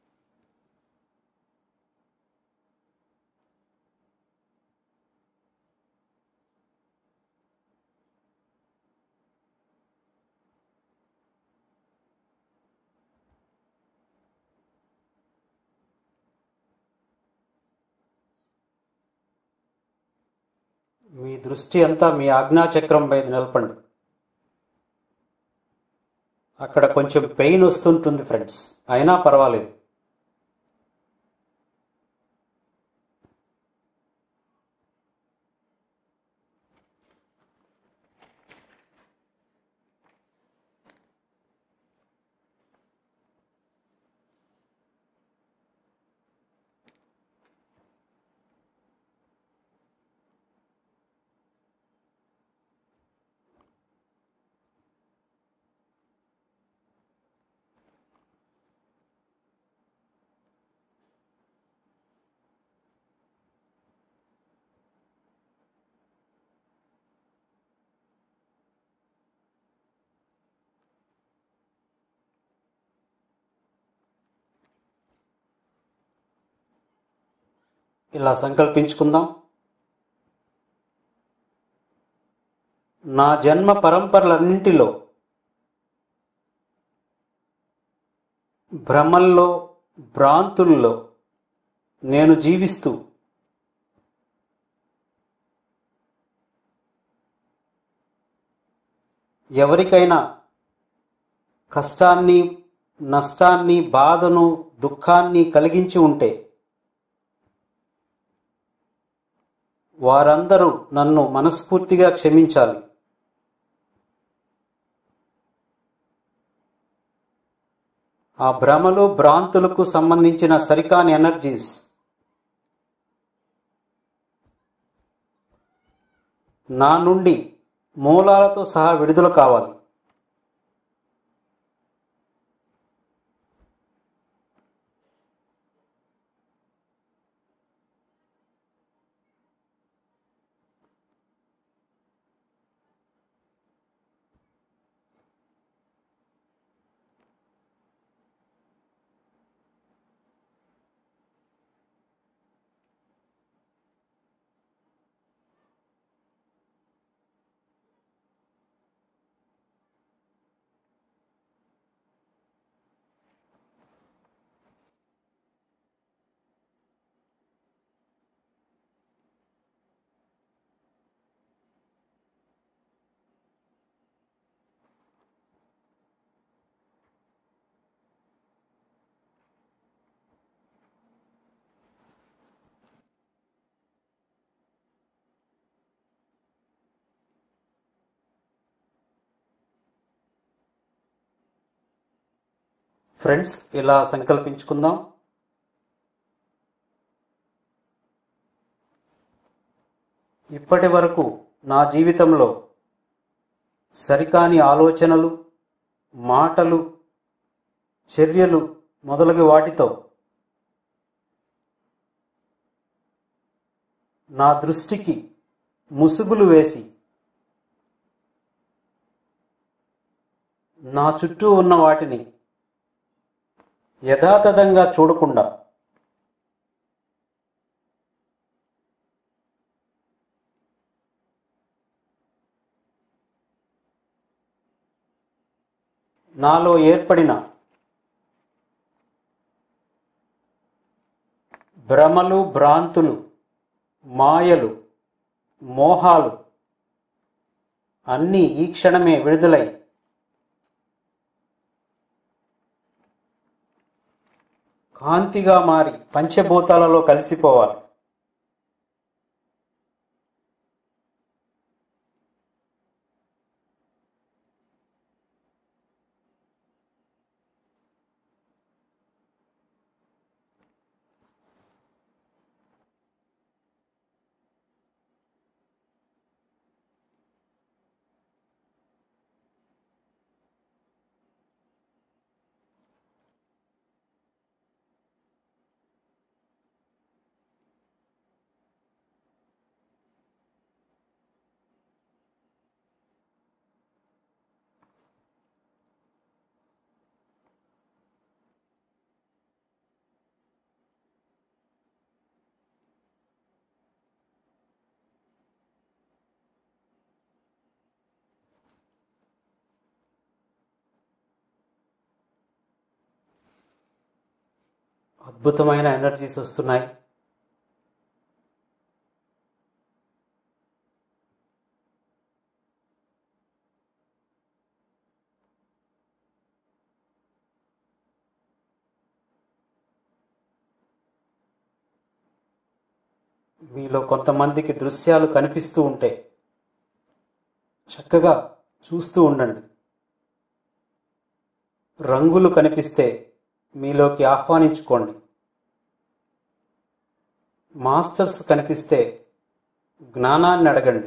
మీ దృష్టి అంతా మీ ఆజ్ఞాచక్రం పై నిలపండి అక్కడ కొంచెం పెయిన్ వస్తుంటుంది ఫ్రెండ్స్ అయినా పర్వాలేదు ఇలా సంకల్పించుకుందాం నా జన్మ పరంపరలన్నింటిలో భ్రమల్లో భ్రాంతుల్లో నేను జీవిస్తూ ఎవరికైనా కష్టాన్ని నష్టాన్ని బాధను దుఃఖాన్ని కలిగించి ఉంటే వారందరూ నన్ను మనస్ఫూర్తిగా క్షమించాలి ఆ భ్రమలు భ్రాంతులకు సంబంధించిన సరికాని ఎనర్జీస్ నా నుండి మూలాలతో సహా విడుదల కావాలి ఫ్రెండ్స్ ఇలా సంకల్పించుకుందాం ఇప్పటి వరకు నా జీవితంలో సరికాని ఆలోచనలు మాటలు చర్యలు మొదలగు వాటితో నా దృష్టికి ముసుగులు వేసి నా చుట్టూ ఉన్న వాటిని యథాతథంగా చూడకుండా నాలో ఏర్పడిన భ్రమలు భ్రాంతులు మాయలు మోహాలు అన్నీ ఈ క్షణమే విడుదలై కాంతిగా మారి పంచభూతాలలో కలిసిపోవాలి అద్భుతమైన ఎనర్జీస్ వస్తున్నాయి మీలో కొంతమందికి దృశ్యాలు కనిపిస్తూ ఉంటే చక్కగా చూస్తూ ఉండండి రంగులు కనిపిస్తే మీలోకి ఆహ్వానించుకోండి మాస్టర్స్ కనిపిస్తే జ్ఞానాన్ని అడగండి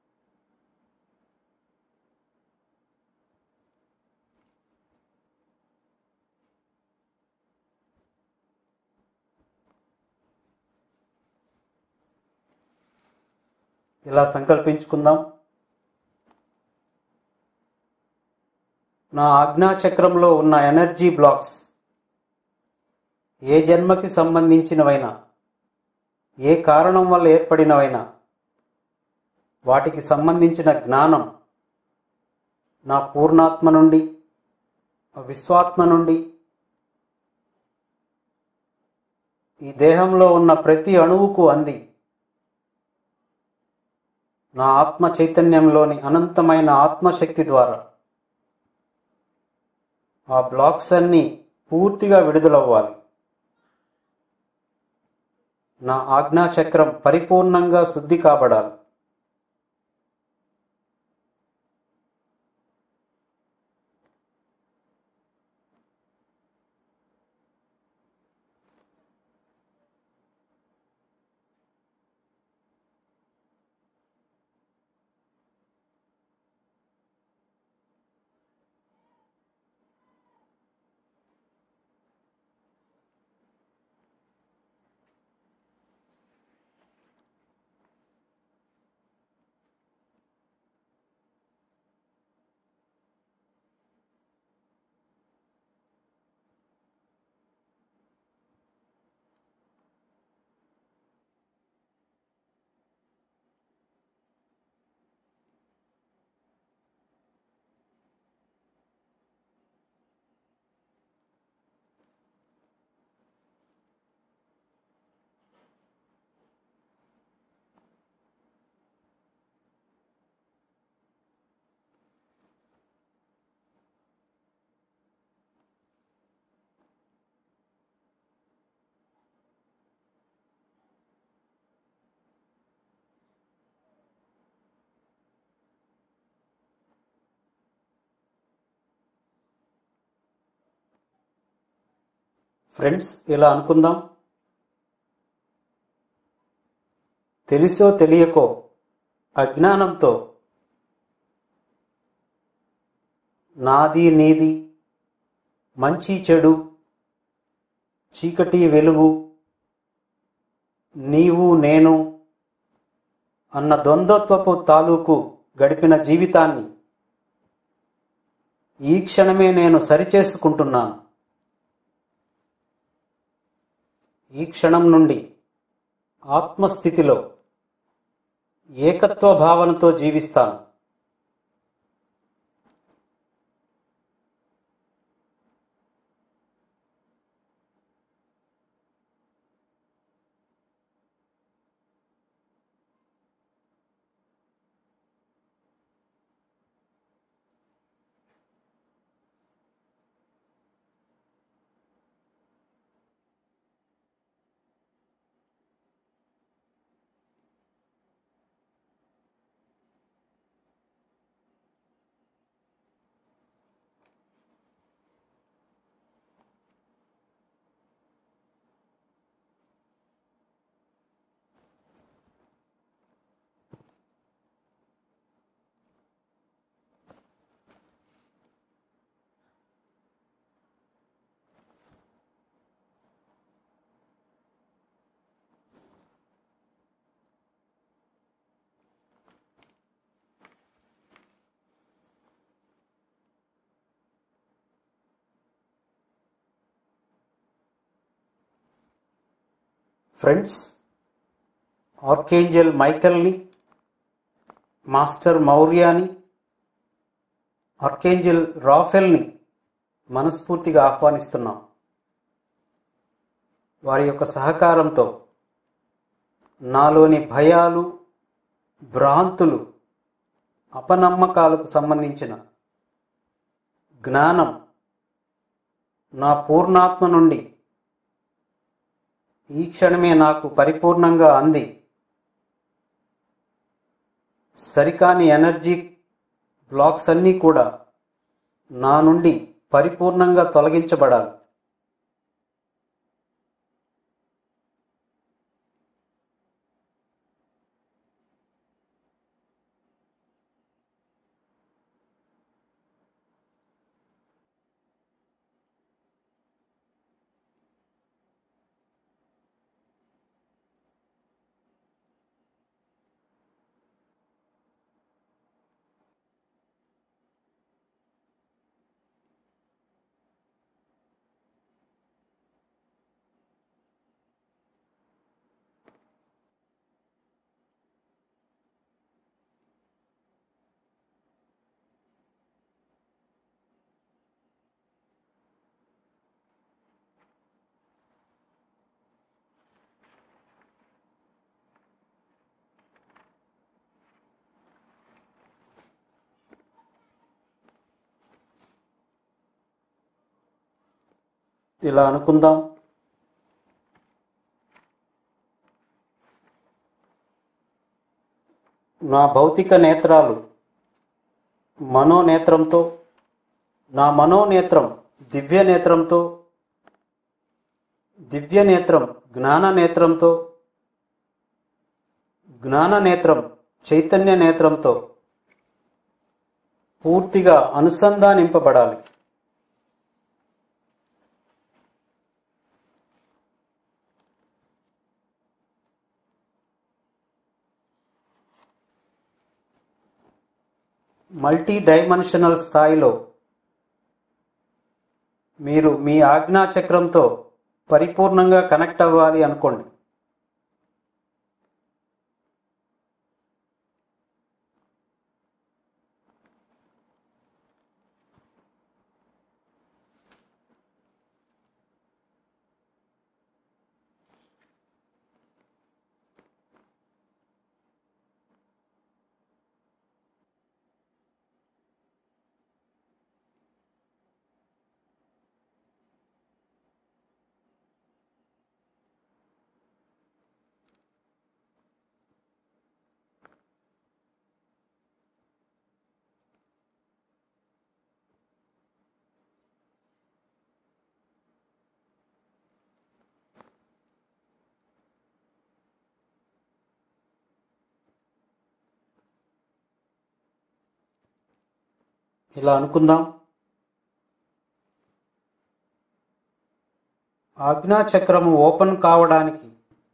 ఇలా సంకల్పించుకుందాం నా ఆజ్ఞాచక్రంలో ఉన్న ఎనర్జీ బ్లాక్స్ ఏ జన్మకి సంబంధించినవైనా ఏ కారణం వల్ల ఏర్పడినవైనా వాటికి సంబంధించిన జ్ఞానం నా పూర్ణాత్మ నుండి విశ్వాత్మ నుండి ఈ దేహంలో ఉన్న ప్రతి అణువుకు అంది నా ఆత్మ చైతన్యంలోని అనంతమైన ఆత్మశక్తి ద్వారా ఆ బ్లాక్స్ అన్నీ పూర్తిగా విడుదలవ్వాలి నా ఆజ్ఞాచక్రం పరిపూర్ణంగా శుద్ధి కాబడాలి ఫ్రెండ్స్ ఇలా అనుకుందాం తెలిసో తెలియకో అజ్ఞానంతో నాది నీది మంచి చెడు చీకటి వెలుగు నీవు నేను అన్న ద్వంద్వత్వపు తాలూకు గడిపిన జీవితాన్ని ఈ క్షణమే నేను సరిచేసుకుంటున్నాను ఈ క్షణం నుండి ఆత్మస్థితిలో ఏకత్వ భావనతో జీవిస్తాను ఫ్రెండ్స్ ఆర్కేంజల్ మైకల్ని మాస్టర్ మౌర్యాని ఆర్కేంజల్ రాఫెల్ని మనస్ఫూర్తిగా ఆహ్వానిస్తున్నాం వారి యొక్క సహకారంతో నాలోని భయాలు భ్రాంతులు అపనమ్మకాలకు సంబంధించిన జ్ఞానం నా పూర్ణాత్మ నుండి ఈ క్షణమే నాకు పరిపూర్ణంగా అంది సరికాని ఎనర్జీ బ్లాక్స్ అన్నీ కూడా నా నుండి పరిపూర్ణంగా తొలగించబడాలి ఇలా అనుకుందాం నా భౌతిక నేత్రాలు మనోనేత్రంతో నా మనోనేత్రం దివ్య నేత్రంతో దివ్య నేత్రం జ్ఞాన నేత్రంతో జ్ఞాన నేత్రం చైతన్య నేత్రంతో పూర్తిగా అనుసంధానింపబడాలి మల్టీ డైమెన్షనల్ స్థాయిలో మీరు మీ ఆజ్ఞా చక్రంతో పరిపూర్ణంగా కనెక్ట్ అవ్వాలి అనుకోండి ఇలా అనుకుందాం ఆజ్ఞాచక్రము ఓపెన్ కావడానికి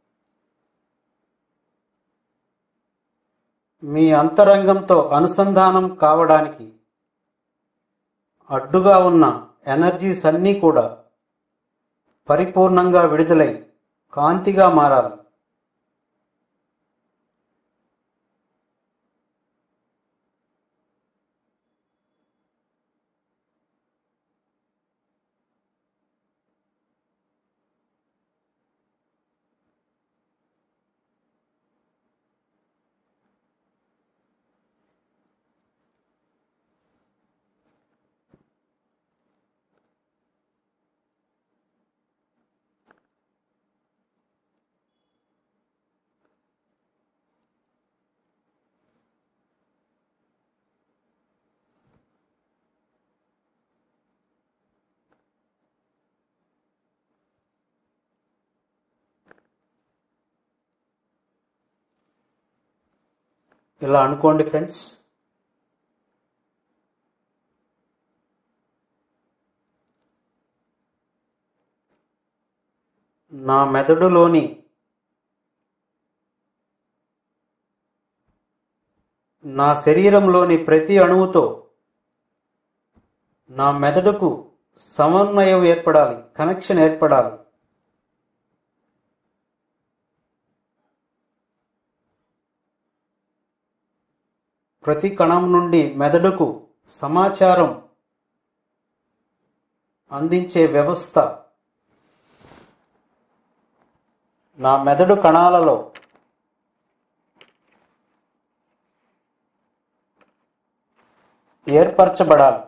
మీ అంతరంగంతో అనుసంధానం కావడానికి అడ్డుగా ఉన్న ఎనర్జీస్ అన్నీ కూడా పరిపూర్ణంగా విడుదలై కాంతిగా మారాలి ఇలా అనుకోండి ఫ్రెండ్స్ నా మెదడులోని నా శరీరంలోని ప్రతి అణువుతో నా మెదడుకు సమన్వయం ఏర్పడాలి కనెక్షన్ ఏర్పడాలి ప్రతి కణం నుండి మెదడుకు సమాచారం అందించే వ్యవస్థ నా మెదడు కణాలలో ఏర్పరచబడాలి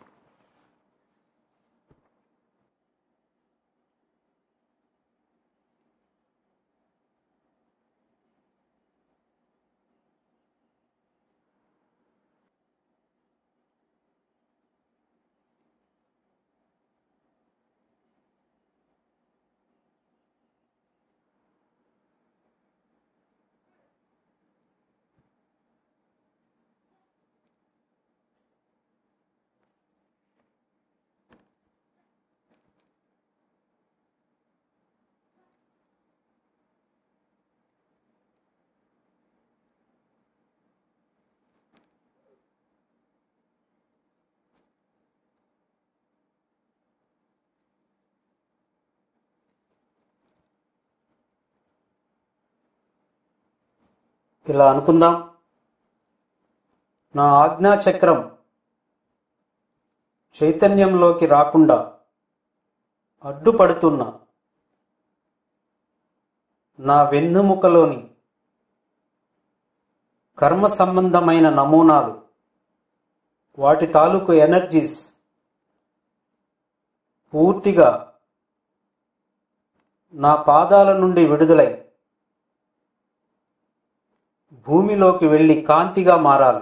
ఇలా అనుకుందాం నా ఆజ్ఞా చక్రం చైతన్యంలోకి రాకుండా అడ్డుపడుతున్న నా వెన్నుముకలోని కర్మ సంబంధమైన నమూనాలు వాటి తాలూకు ఎనర్జీస్ పూర్తిగా నా పాదాల నుండి విడుదలై భూమిలోకి వెళ్ళి కాంతిగా మారాలి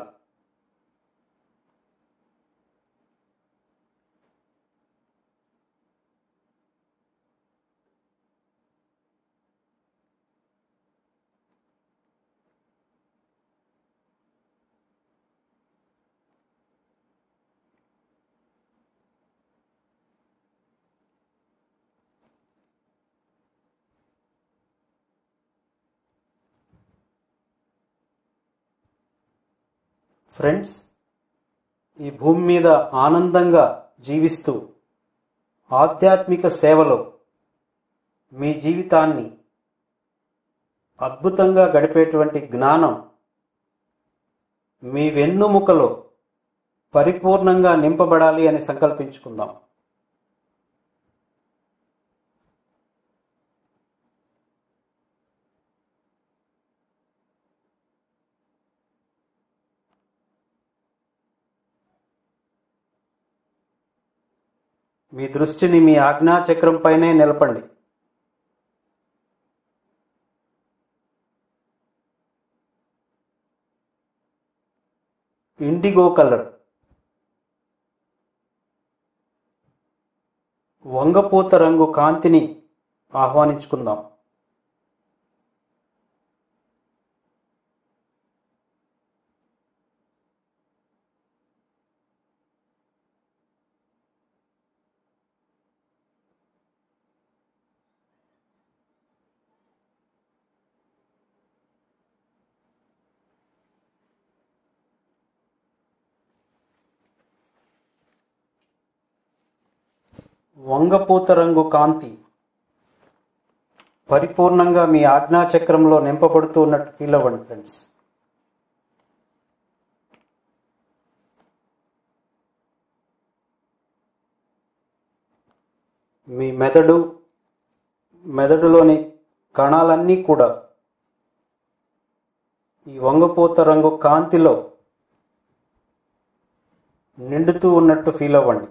ఫ్రెండ్స్ ఈ భూమి మీద ఆనందంగా జీవిస్తూ ఆధ్యాత్మిక సేవలో మీ జీవితాన్ని అద్భుతంగా గడిపేటువంటి జ్ఞానం మీ వెన్నుముకలో పరిపూర్ణంగా నింపబడాలి అని సంకల్పించుకుందాం మీ దృష్టిని మీ ఆజ్ఞాచక్రం పైనే నిలపండి ఇండిగో కలర్ వంగపూత రంగు కాంతిని ఆహ్వానించుకుందాం వంగపూత రంగు కాంతి పరిపూర్ణంగా మీ ఆజ్ఞాచక్రంలో నింపబడుతూ ఉన్నట్టు ఫీల్ అవ్వండి ఫ్రెండ్స్ మీ మెదడు మెదడులోని కణాలన్నీ కూడా ఈ వంగపూత రంగు కాంతిలో నిండుతూ ఉన్నట్టు ఫీల్ అవ్వండి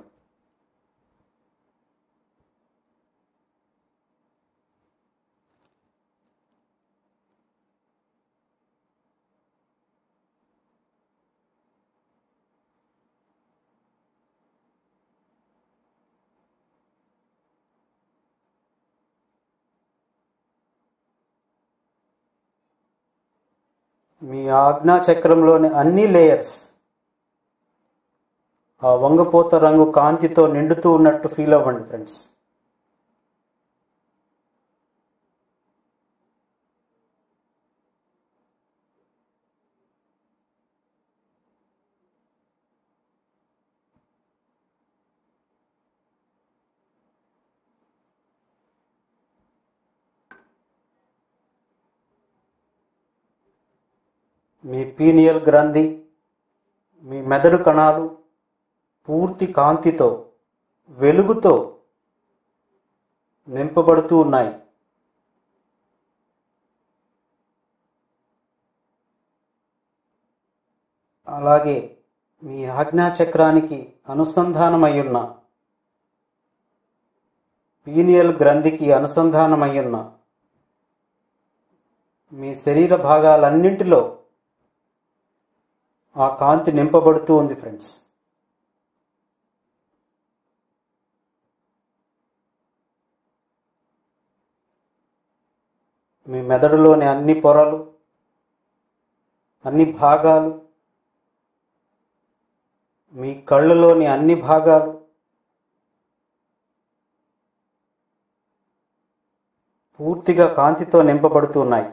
మీ ఆజ్ఞా చక్రంలోని అన్ని లేయర్స్ ఆ వంగపోత రంగు కాంతితో నిండుతూ ఉన్నట్టు ఫీల్ అవ్వండి ఫ్రెండ్స్ మీ పీనియల్ గ్రంథి మీ మెదడు కణాలు పూర్తి కాంతితో వెలుగుతో నింపబడుతూ ఉన్నాయి అలాగే మీ ఆజ్ఞాచక్రానికి అనుసంధానమయ్యున్న పీనియల్ గ్రంథికి అనుసంధానమయ్యున్న మీ శరీర భాగాలన్నింటిలో ఆ కాంతి నింపబడుతూ ఉంది ఫ్రెండ్స్ మీ మెదడులోని అన్ని పొరలు అన్ని భాగాలు మీ కళ్ళలోని అన్ని భాగాలు పూర్తిగా కాంతితో నింపబడుతూ ఉన్నాయి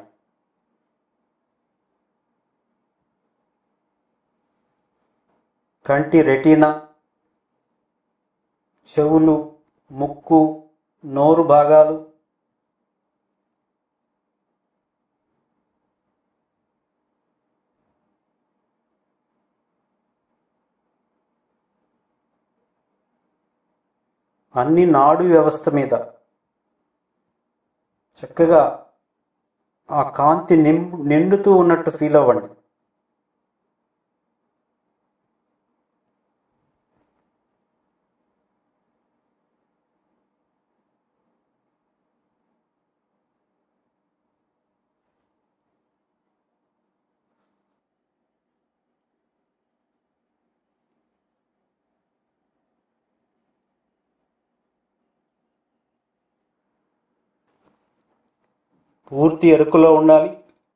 కంటి రెటీనా చెవులు ముక్కు నోరు భాగాలు అన్ని నాడు వ్యవస్థ మీద చక్కగా ఆ కాంతి నిం నిండుతూ ఉన్నట్టు ఫీల్ అవ్వండి పూర్తి ఎరుకులో ఉండాలి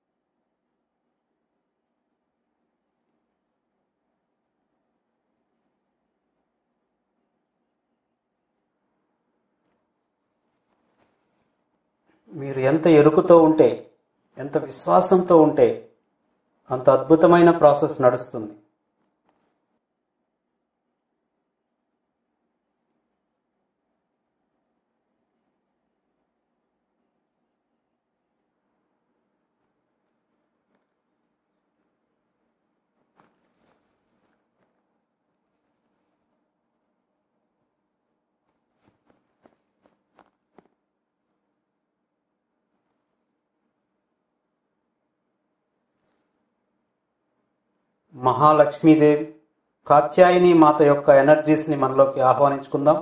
మీరు ఎంత ఎరుకుతో ఉంటే ఎంత విశ్వాసంతో ఉంటే అంత అద్భుతమైన ప్రాసెస్ నడుస్తుంది మహాలక్ష్మీదేవి కాత్యాయని మాత యొక్క ఎనర్జీస్ని మనలోకి ఆహ్వానించుకుందాం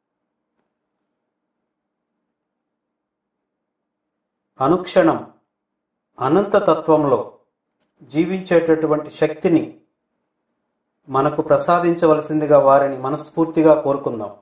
అనుక్షణం అనంత తత్వంలో జీవించేటటువంటి శక్తిని మనకు ప్రసాదించవలసిందిగా వారిని మనస్ఫూర్తిగా కోరుకుందాం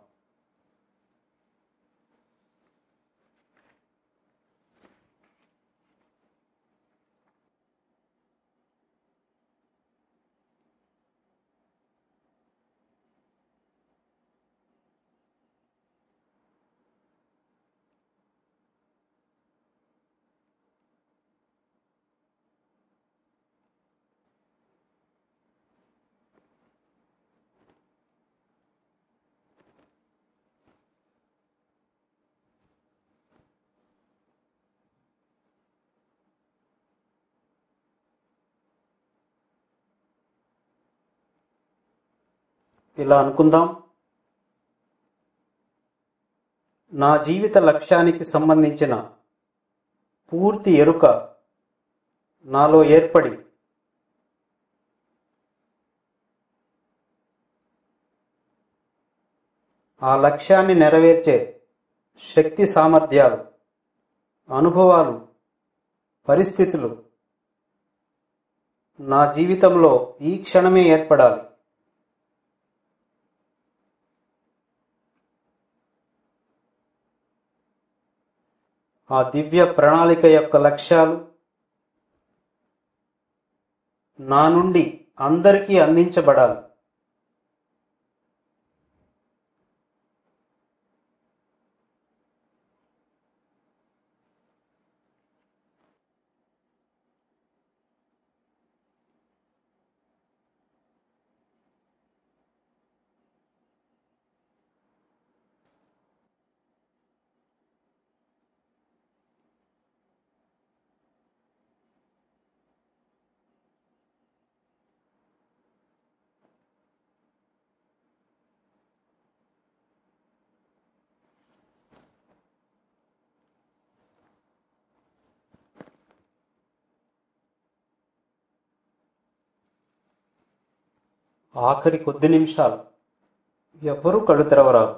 ఇలా అనుకుందాం నా జీవిత లక్ష్యానికి సంబంధించిన పూర్తి ఎరుక నాలో ఏర్పడి ఆ లక్ష్యాన్ని నెరవేర్చే శక్తి సామర్థ్యాలు అనుభవాలు పరిస్థితులు నా జీవితంలో ఈ క్షణమే ఏర్పడాలి ఆ దివ్య ప్రణాళిక యొక్క లక్ష్యాలు నా నుండి అందరికీ అందించబడాలి ఆఖరి కొద్ది నిమిషాలు ఎవ్వరూ కళ్ళు తెరవరాదు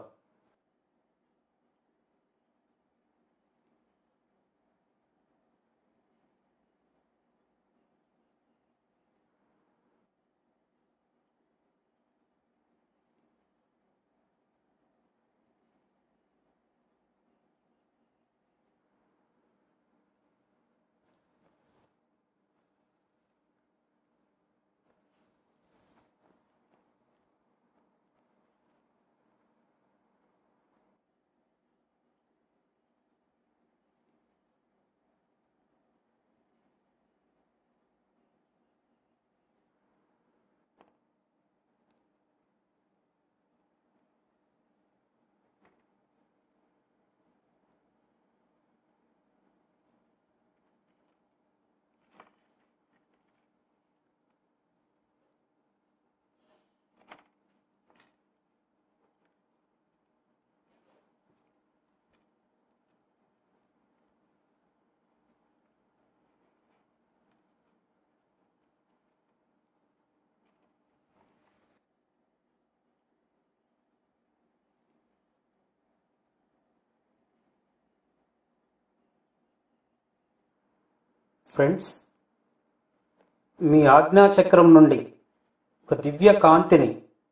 ఫ్రెండ్స్ మీ ఆజ్ఞాచక్రం నుండి ఒక దివ్య కాంతిని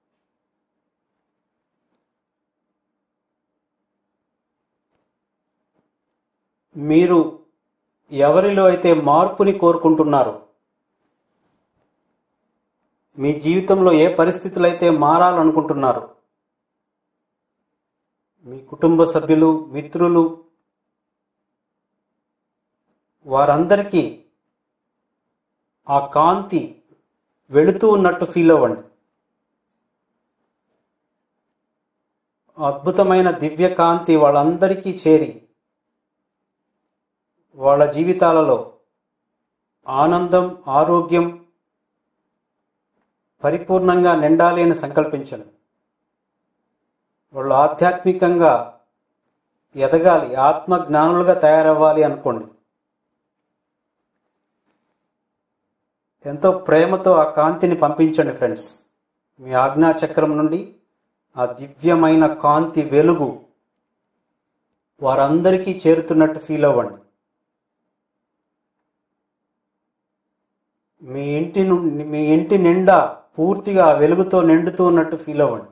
మీరు ఎవరిలో అయితే మార్పుని కోరుకుంటున్నారో మీ జీవితంలో ఏ పరిస్థితులు అయితే మారాలనుకుంటున్నారో మీ కుటుంబ సభ్యులు మిత్రులు వారందరికీ ఆ కాంతి వెళుతూ ఉన్నట్టు ఫీల్ అవ్వండి అద్భుతమైన దివ్య కాంతి వాళ్ళందరికీ చేరి వాళ్ళ జీవితాలలో ఆనందం ఆరోగ్యం పరిపూర్ణంగా నిండాలి అని సంకల్పించండి వాళ్ళు ఆధ్యాత్మికంగా ఎదగాలి ఆత్మ జ్ఞానులుగా తయారవ్వాలి అనుకోండి ఎంతో ప్రేమతో ఆ కాంతిని పంపించండి ఫ్రెండ్స్ మీ ఆజ్ఞా చక్రం నుండి ఆ దివ్యమైన కాంతి వెలుగు వారందరికీ చేరుతున్నట్టు ఫీల్ అవ్వండి మీ ఇంటి నుండి మీ ఇంటి నిండా పూర్తిగా ఆ వెలుగుతో నిండుతూ ఉన్నట్టు ఫీల్ అవ్వండి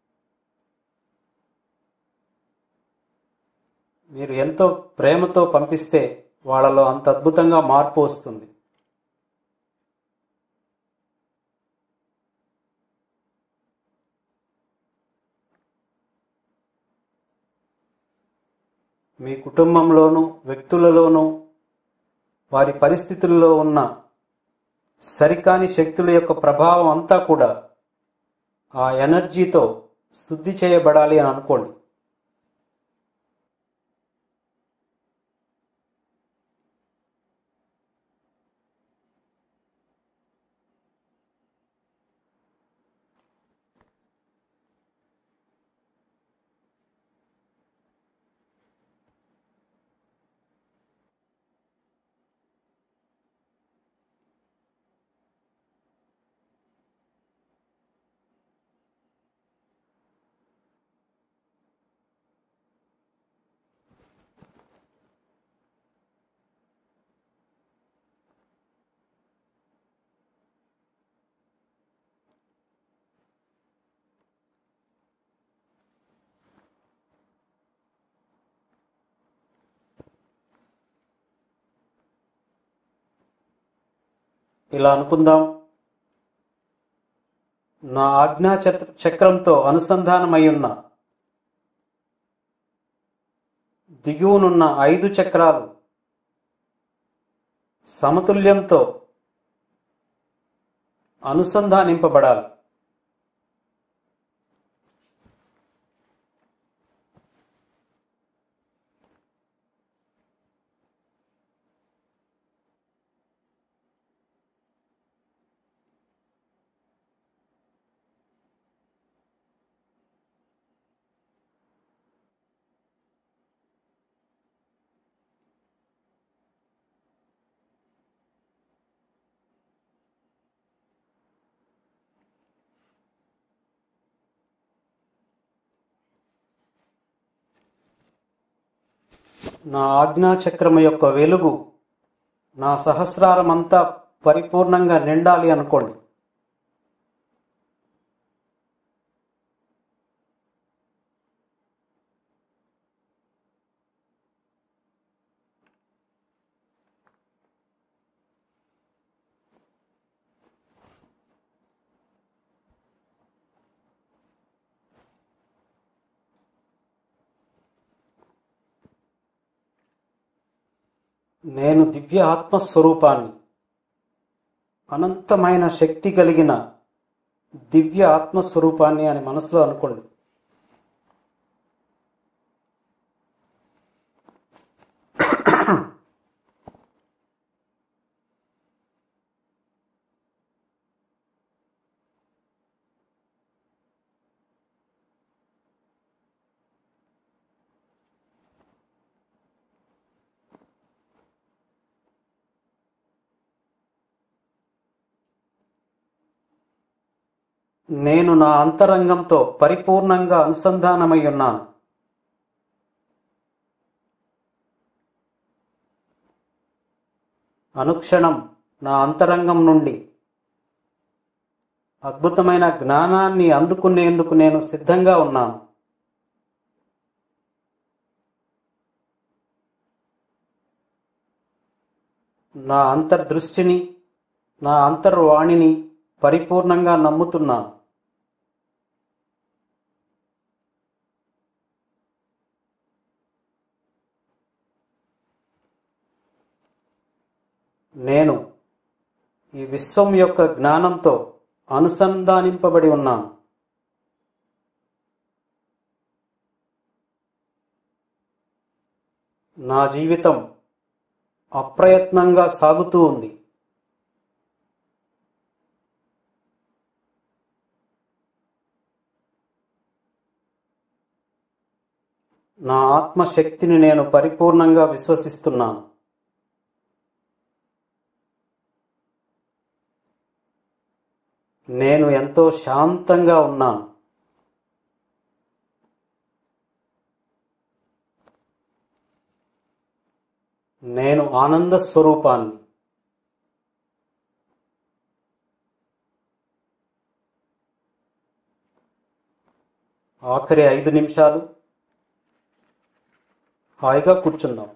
మీరు ఎంతో ప్రేమతో పంపిస్తే వాళ్ళలో అంత అద్భుతంగా మార్పు వస్తుంది మీ కుటుంబంలోనూ వ్యక్తులలోనూ వారి పరిస్థితుల్లో ఉన్న సరికాని శక్తుల యొక్క ప్రభావం అంతా కూడా ఆ ఎనర్జీతో శుద్ధి చేయబడాలి అని అనుకోండి ఇలా అనుకుందాం నా ఆజ్ఞా చక్ర- చక్రంతో అనుసంధానమై ఉన్న దిగువనున్న ఐదు చక్రాలు సమతుల్యంతో అనుసంధానింపబడాలి నా ఆజ్ఞా చక్రము యొక్క వెలుగు నా సహస్రారమంతా పరిపూర్ణంగా నిండాలి అనుకోండి నేను దివ్య ఆత్మస్వరూపాన్ని అనంతమైన శక్తి కలిగిన దివ్య ఆత్మస్వరూపాన్ని అని మనసులో అనుకోండి నేను నా అంతరంగంతో పరిపూర్ణంగా అనుసంధానమై ఉన్నాను అనుక్షణం నా అంతరంగం నుండి అద్భుతమైన జ్ఞానాన్ని అందుకునేందుకు నేను సిద్ధంగా ఉన్నాను నా అంతర్దృష్టిని నా అంతర్వాణిని పరిపూర్ణంగా నమ్ముతున్నాను నేను ఈ విశ్వం యొక్క జ్ఞానంతో అనుసంధానింపబడి ఉన్నాను నా జీవితం అప్రయత్నంగా సాగుతూ ఉంది నా ఆత్మశక్తిని నేను పరిపూర్ణంగా విశ్వసిస్తున్నాను నేను ఎంతో శాంతంగా ఉన్నాను నేను ఆనంద స్వరూపాన్ని ఆఖరి ఐదు నిమిషాలు హాయిగా కూర్చుందాం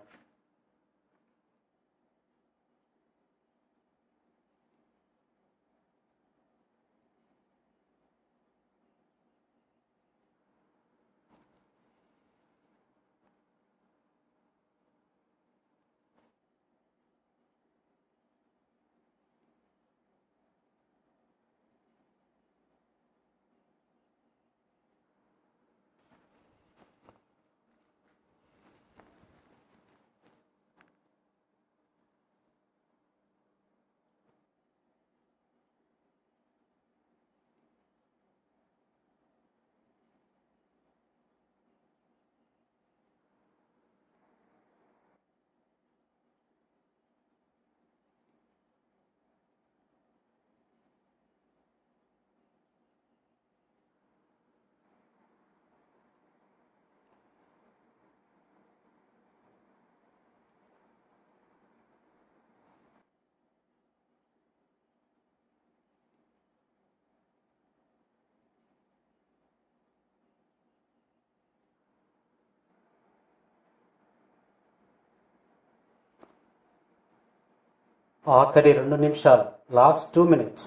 ఆఖరి రెండు నిమిషాలు లాస్ట్ టూ మినిట్స్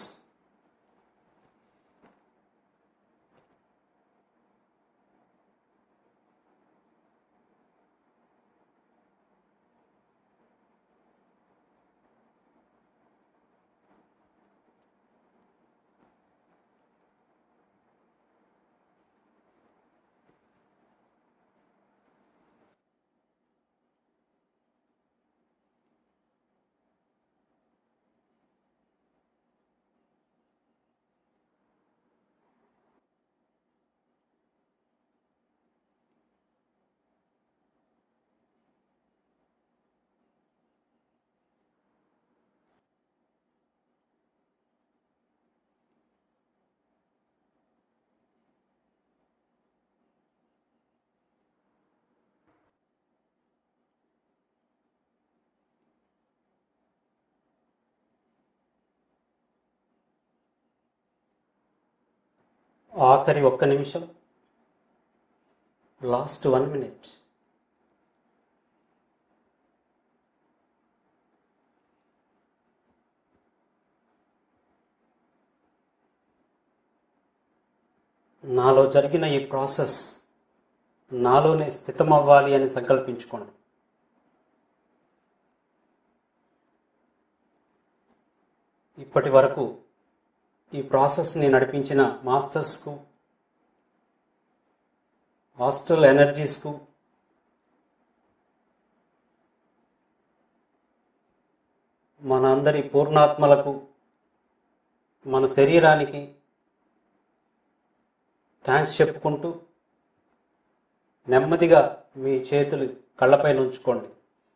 ఆఖరి ఒక్క నిమిషం లాస్ట్ వన్ మినిట్ నాలో జరిగిన ఈ ప్రాసెస్ నాలోనే స్థితమవ్వాలి అని సంకల్పించుకోండి ఇప్పటి వరకు ఈ ప్రాసెస్ని నడిపించిన మాస్టర్స్కు హాస్టల్ ఎనర్జీస్కు మన అందరి పూర్ణాత్మలకు మన శరీరానికి థ్యాంక్స్ చెప్పుకుంటూ నెమ్మదిగా మీ చేతులు కళ్ళపైన ఉంచుకోండి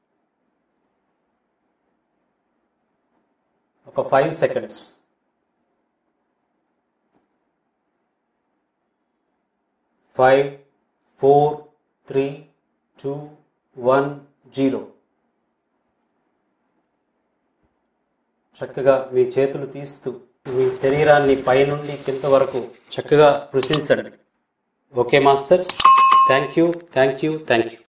ఒక five seconds five four three two one zero చక్కగా మీ చేతులు తీస్తూ మీ శరీరాన్ని పైనుండి కింద వరకు చక్కగా కృషించండి okay masters thank you thank you thank you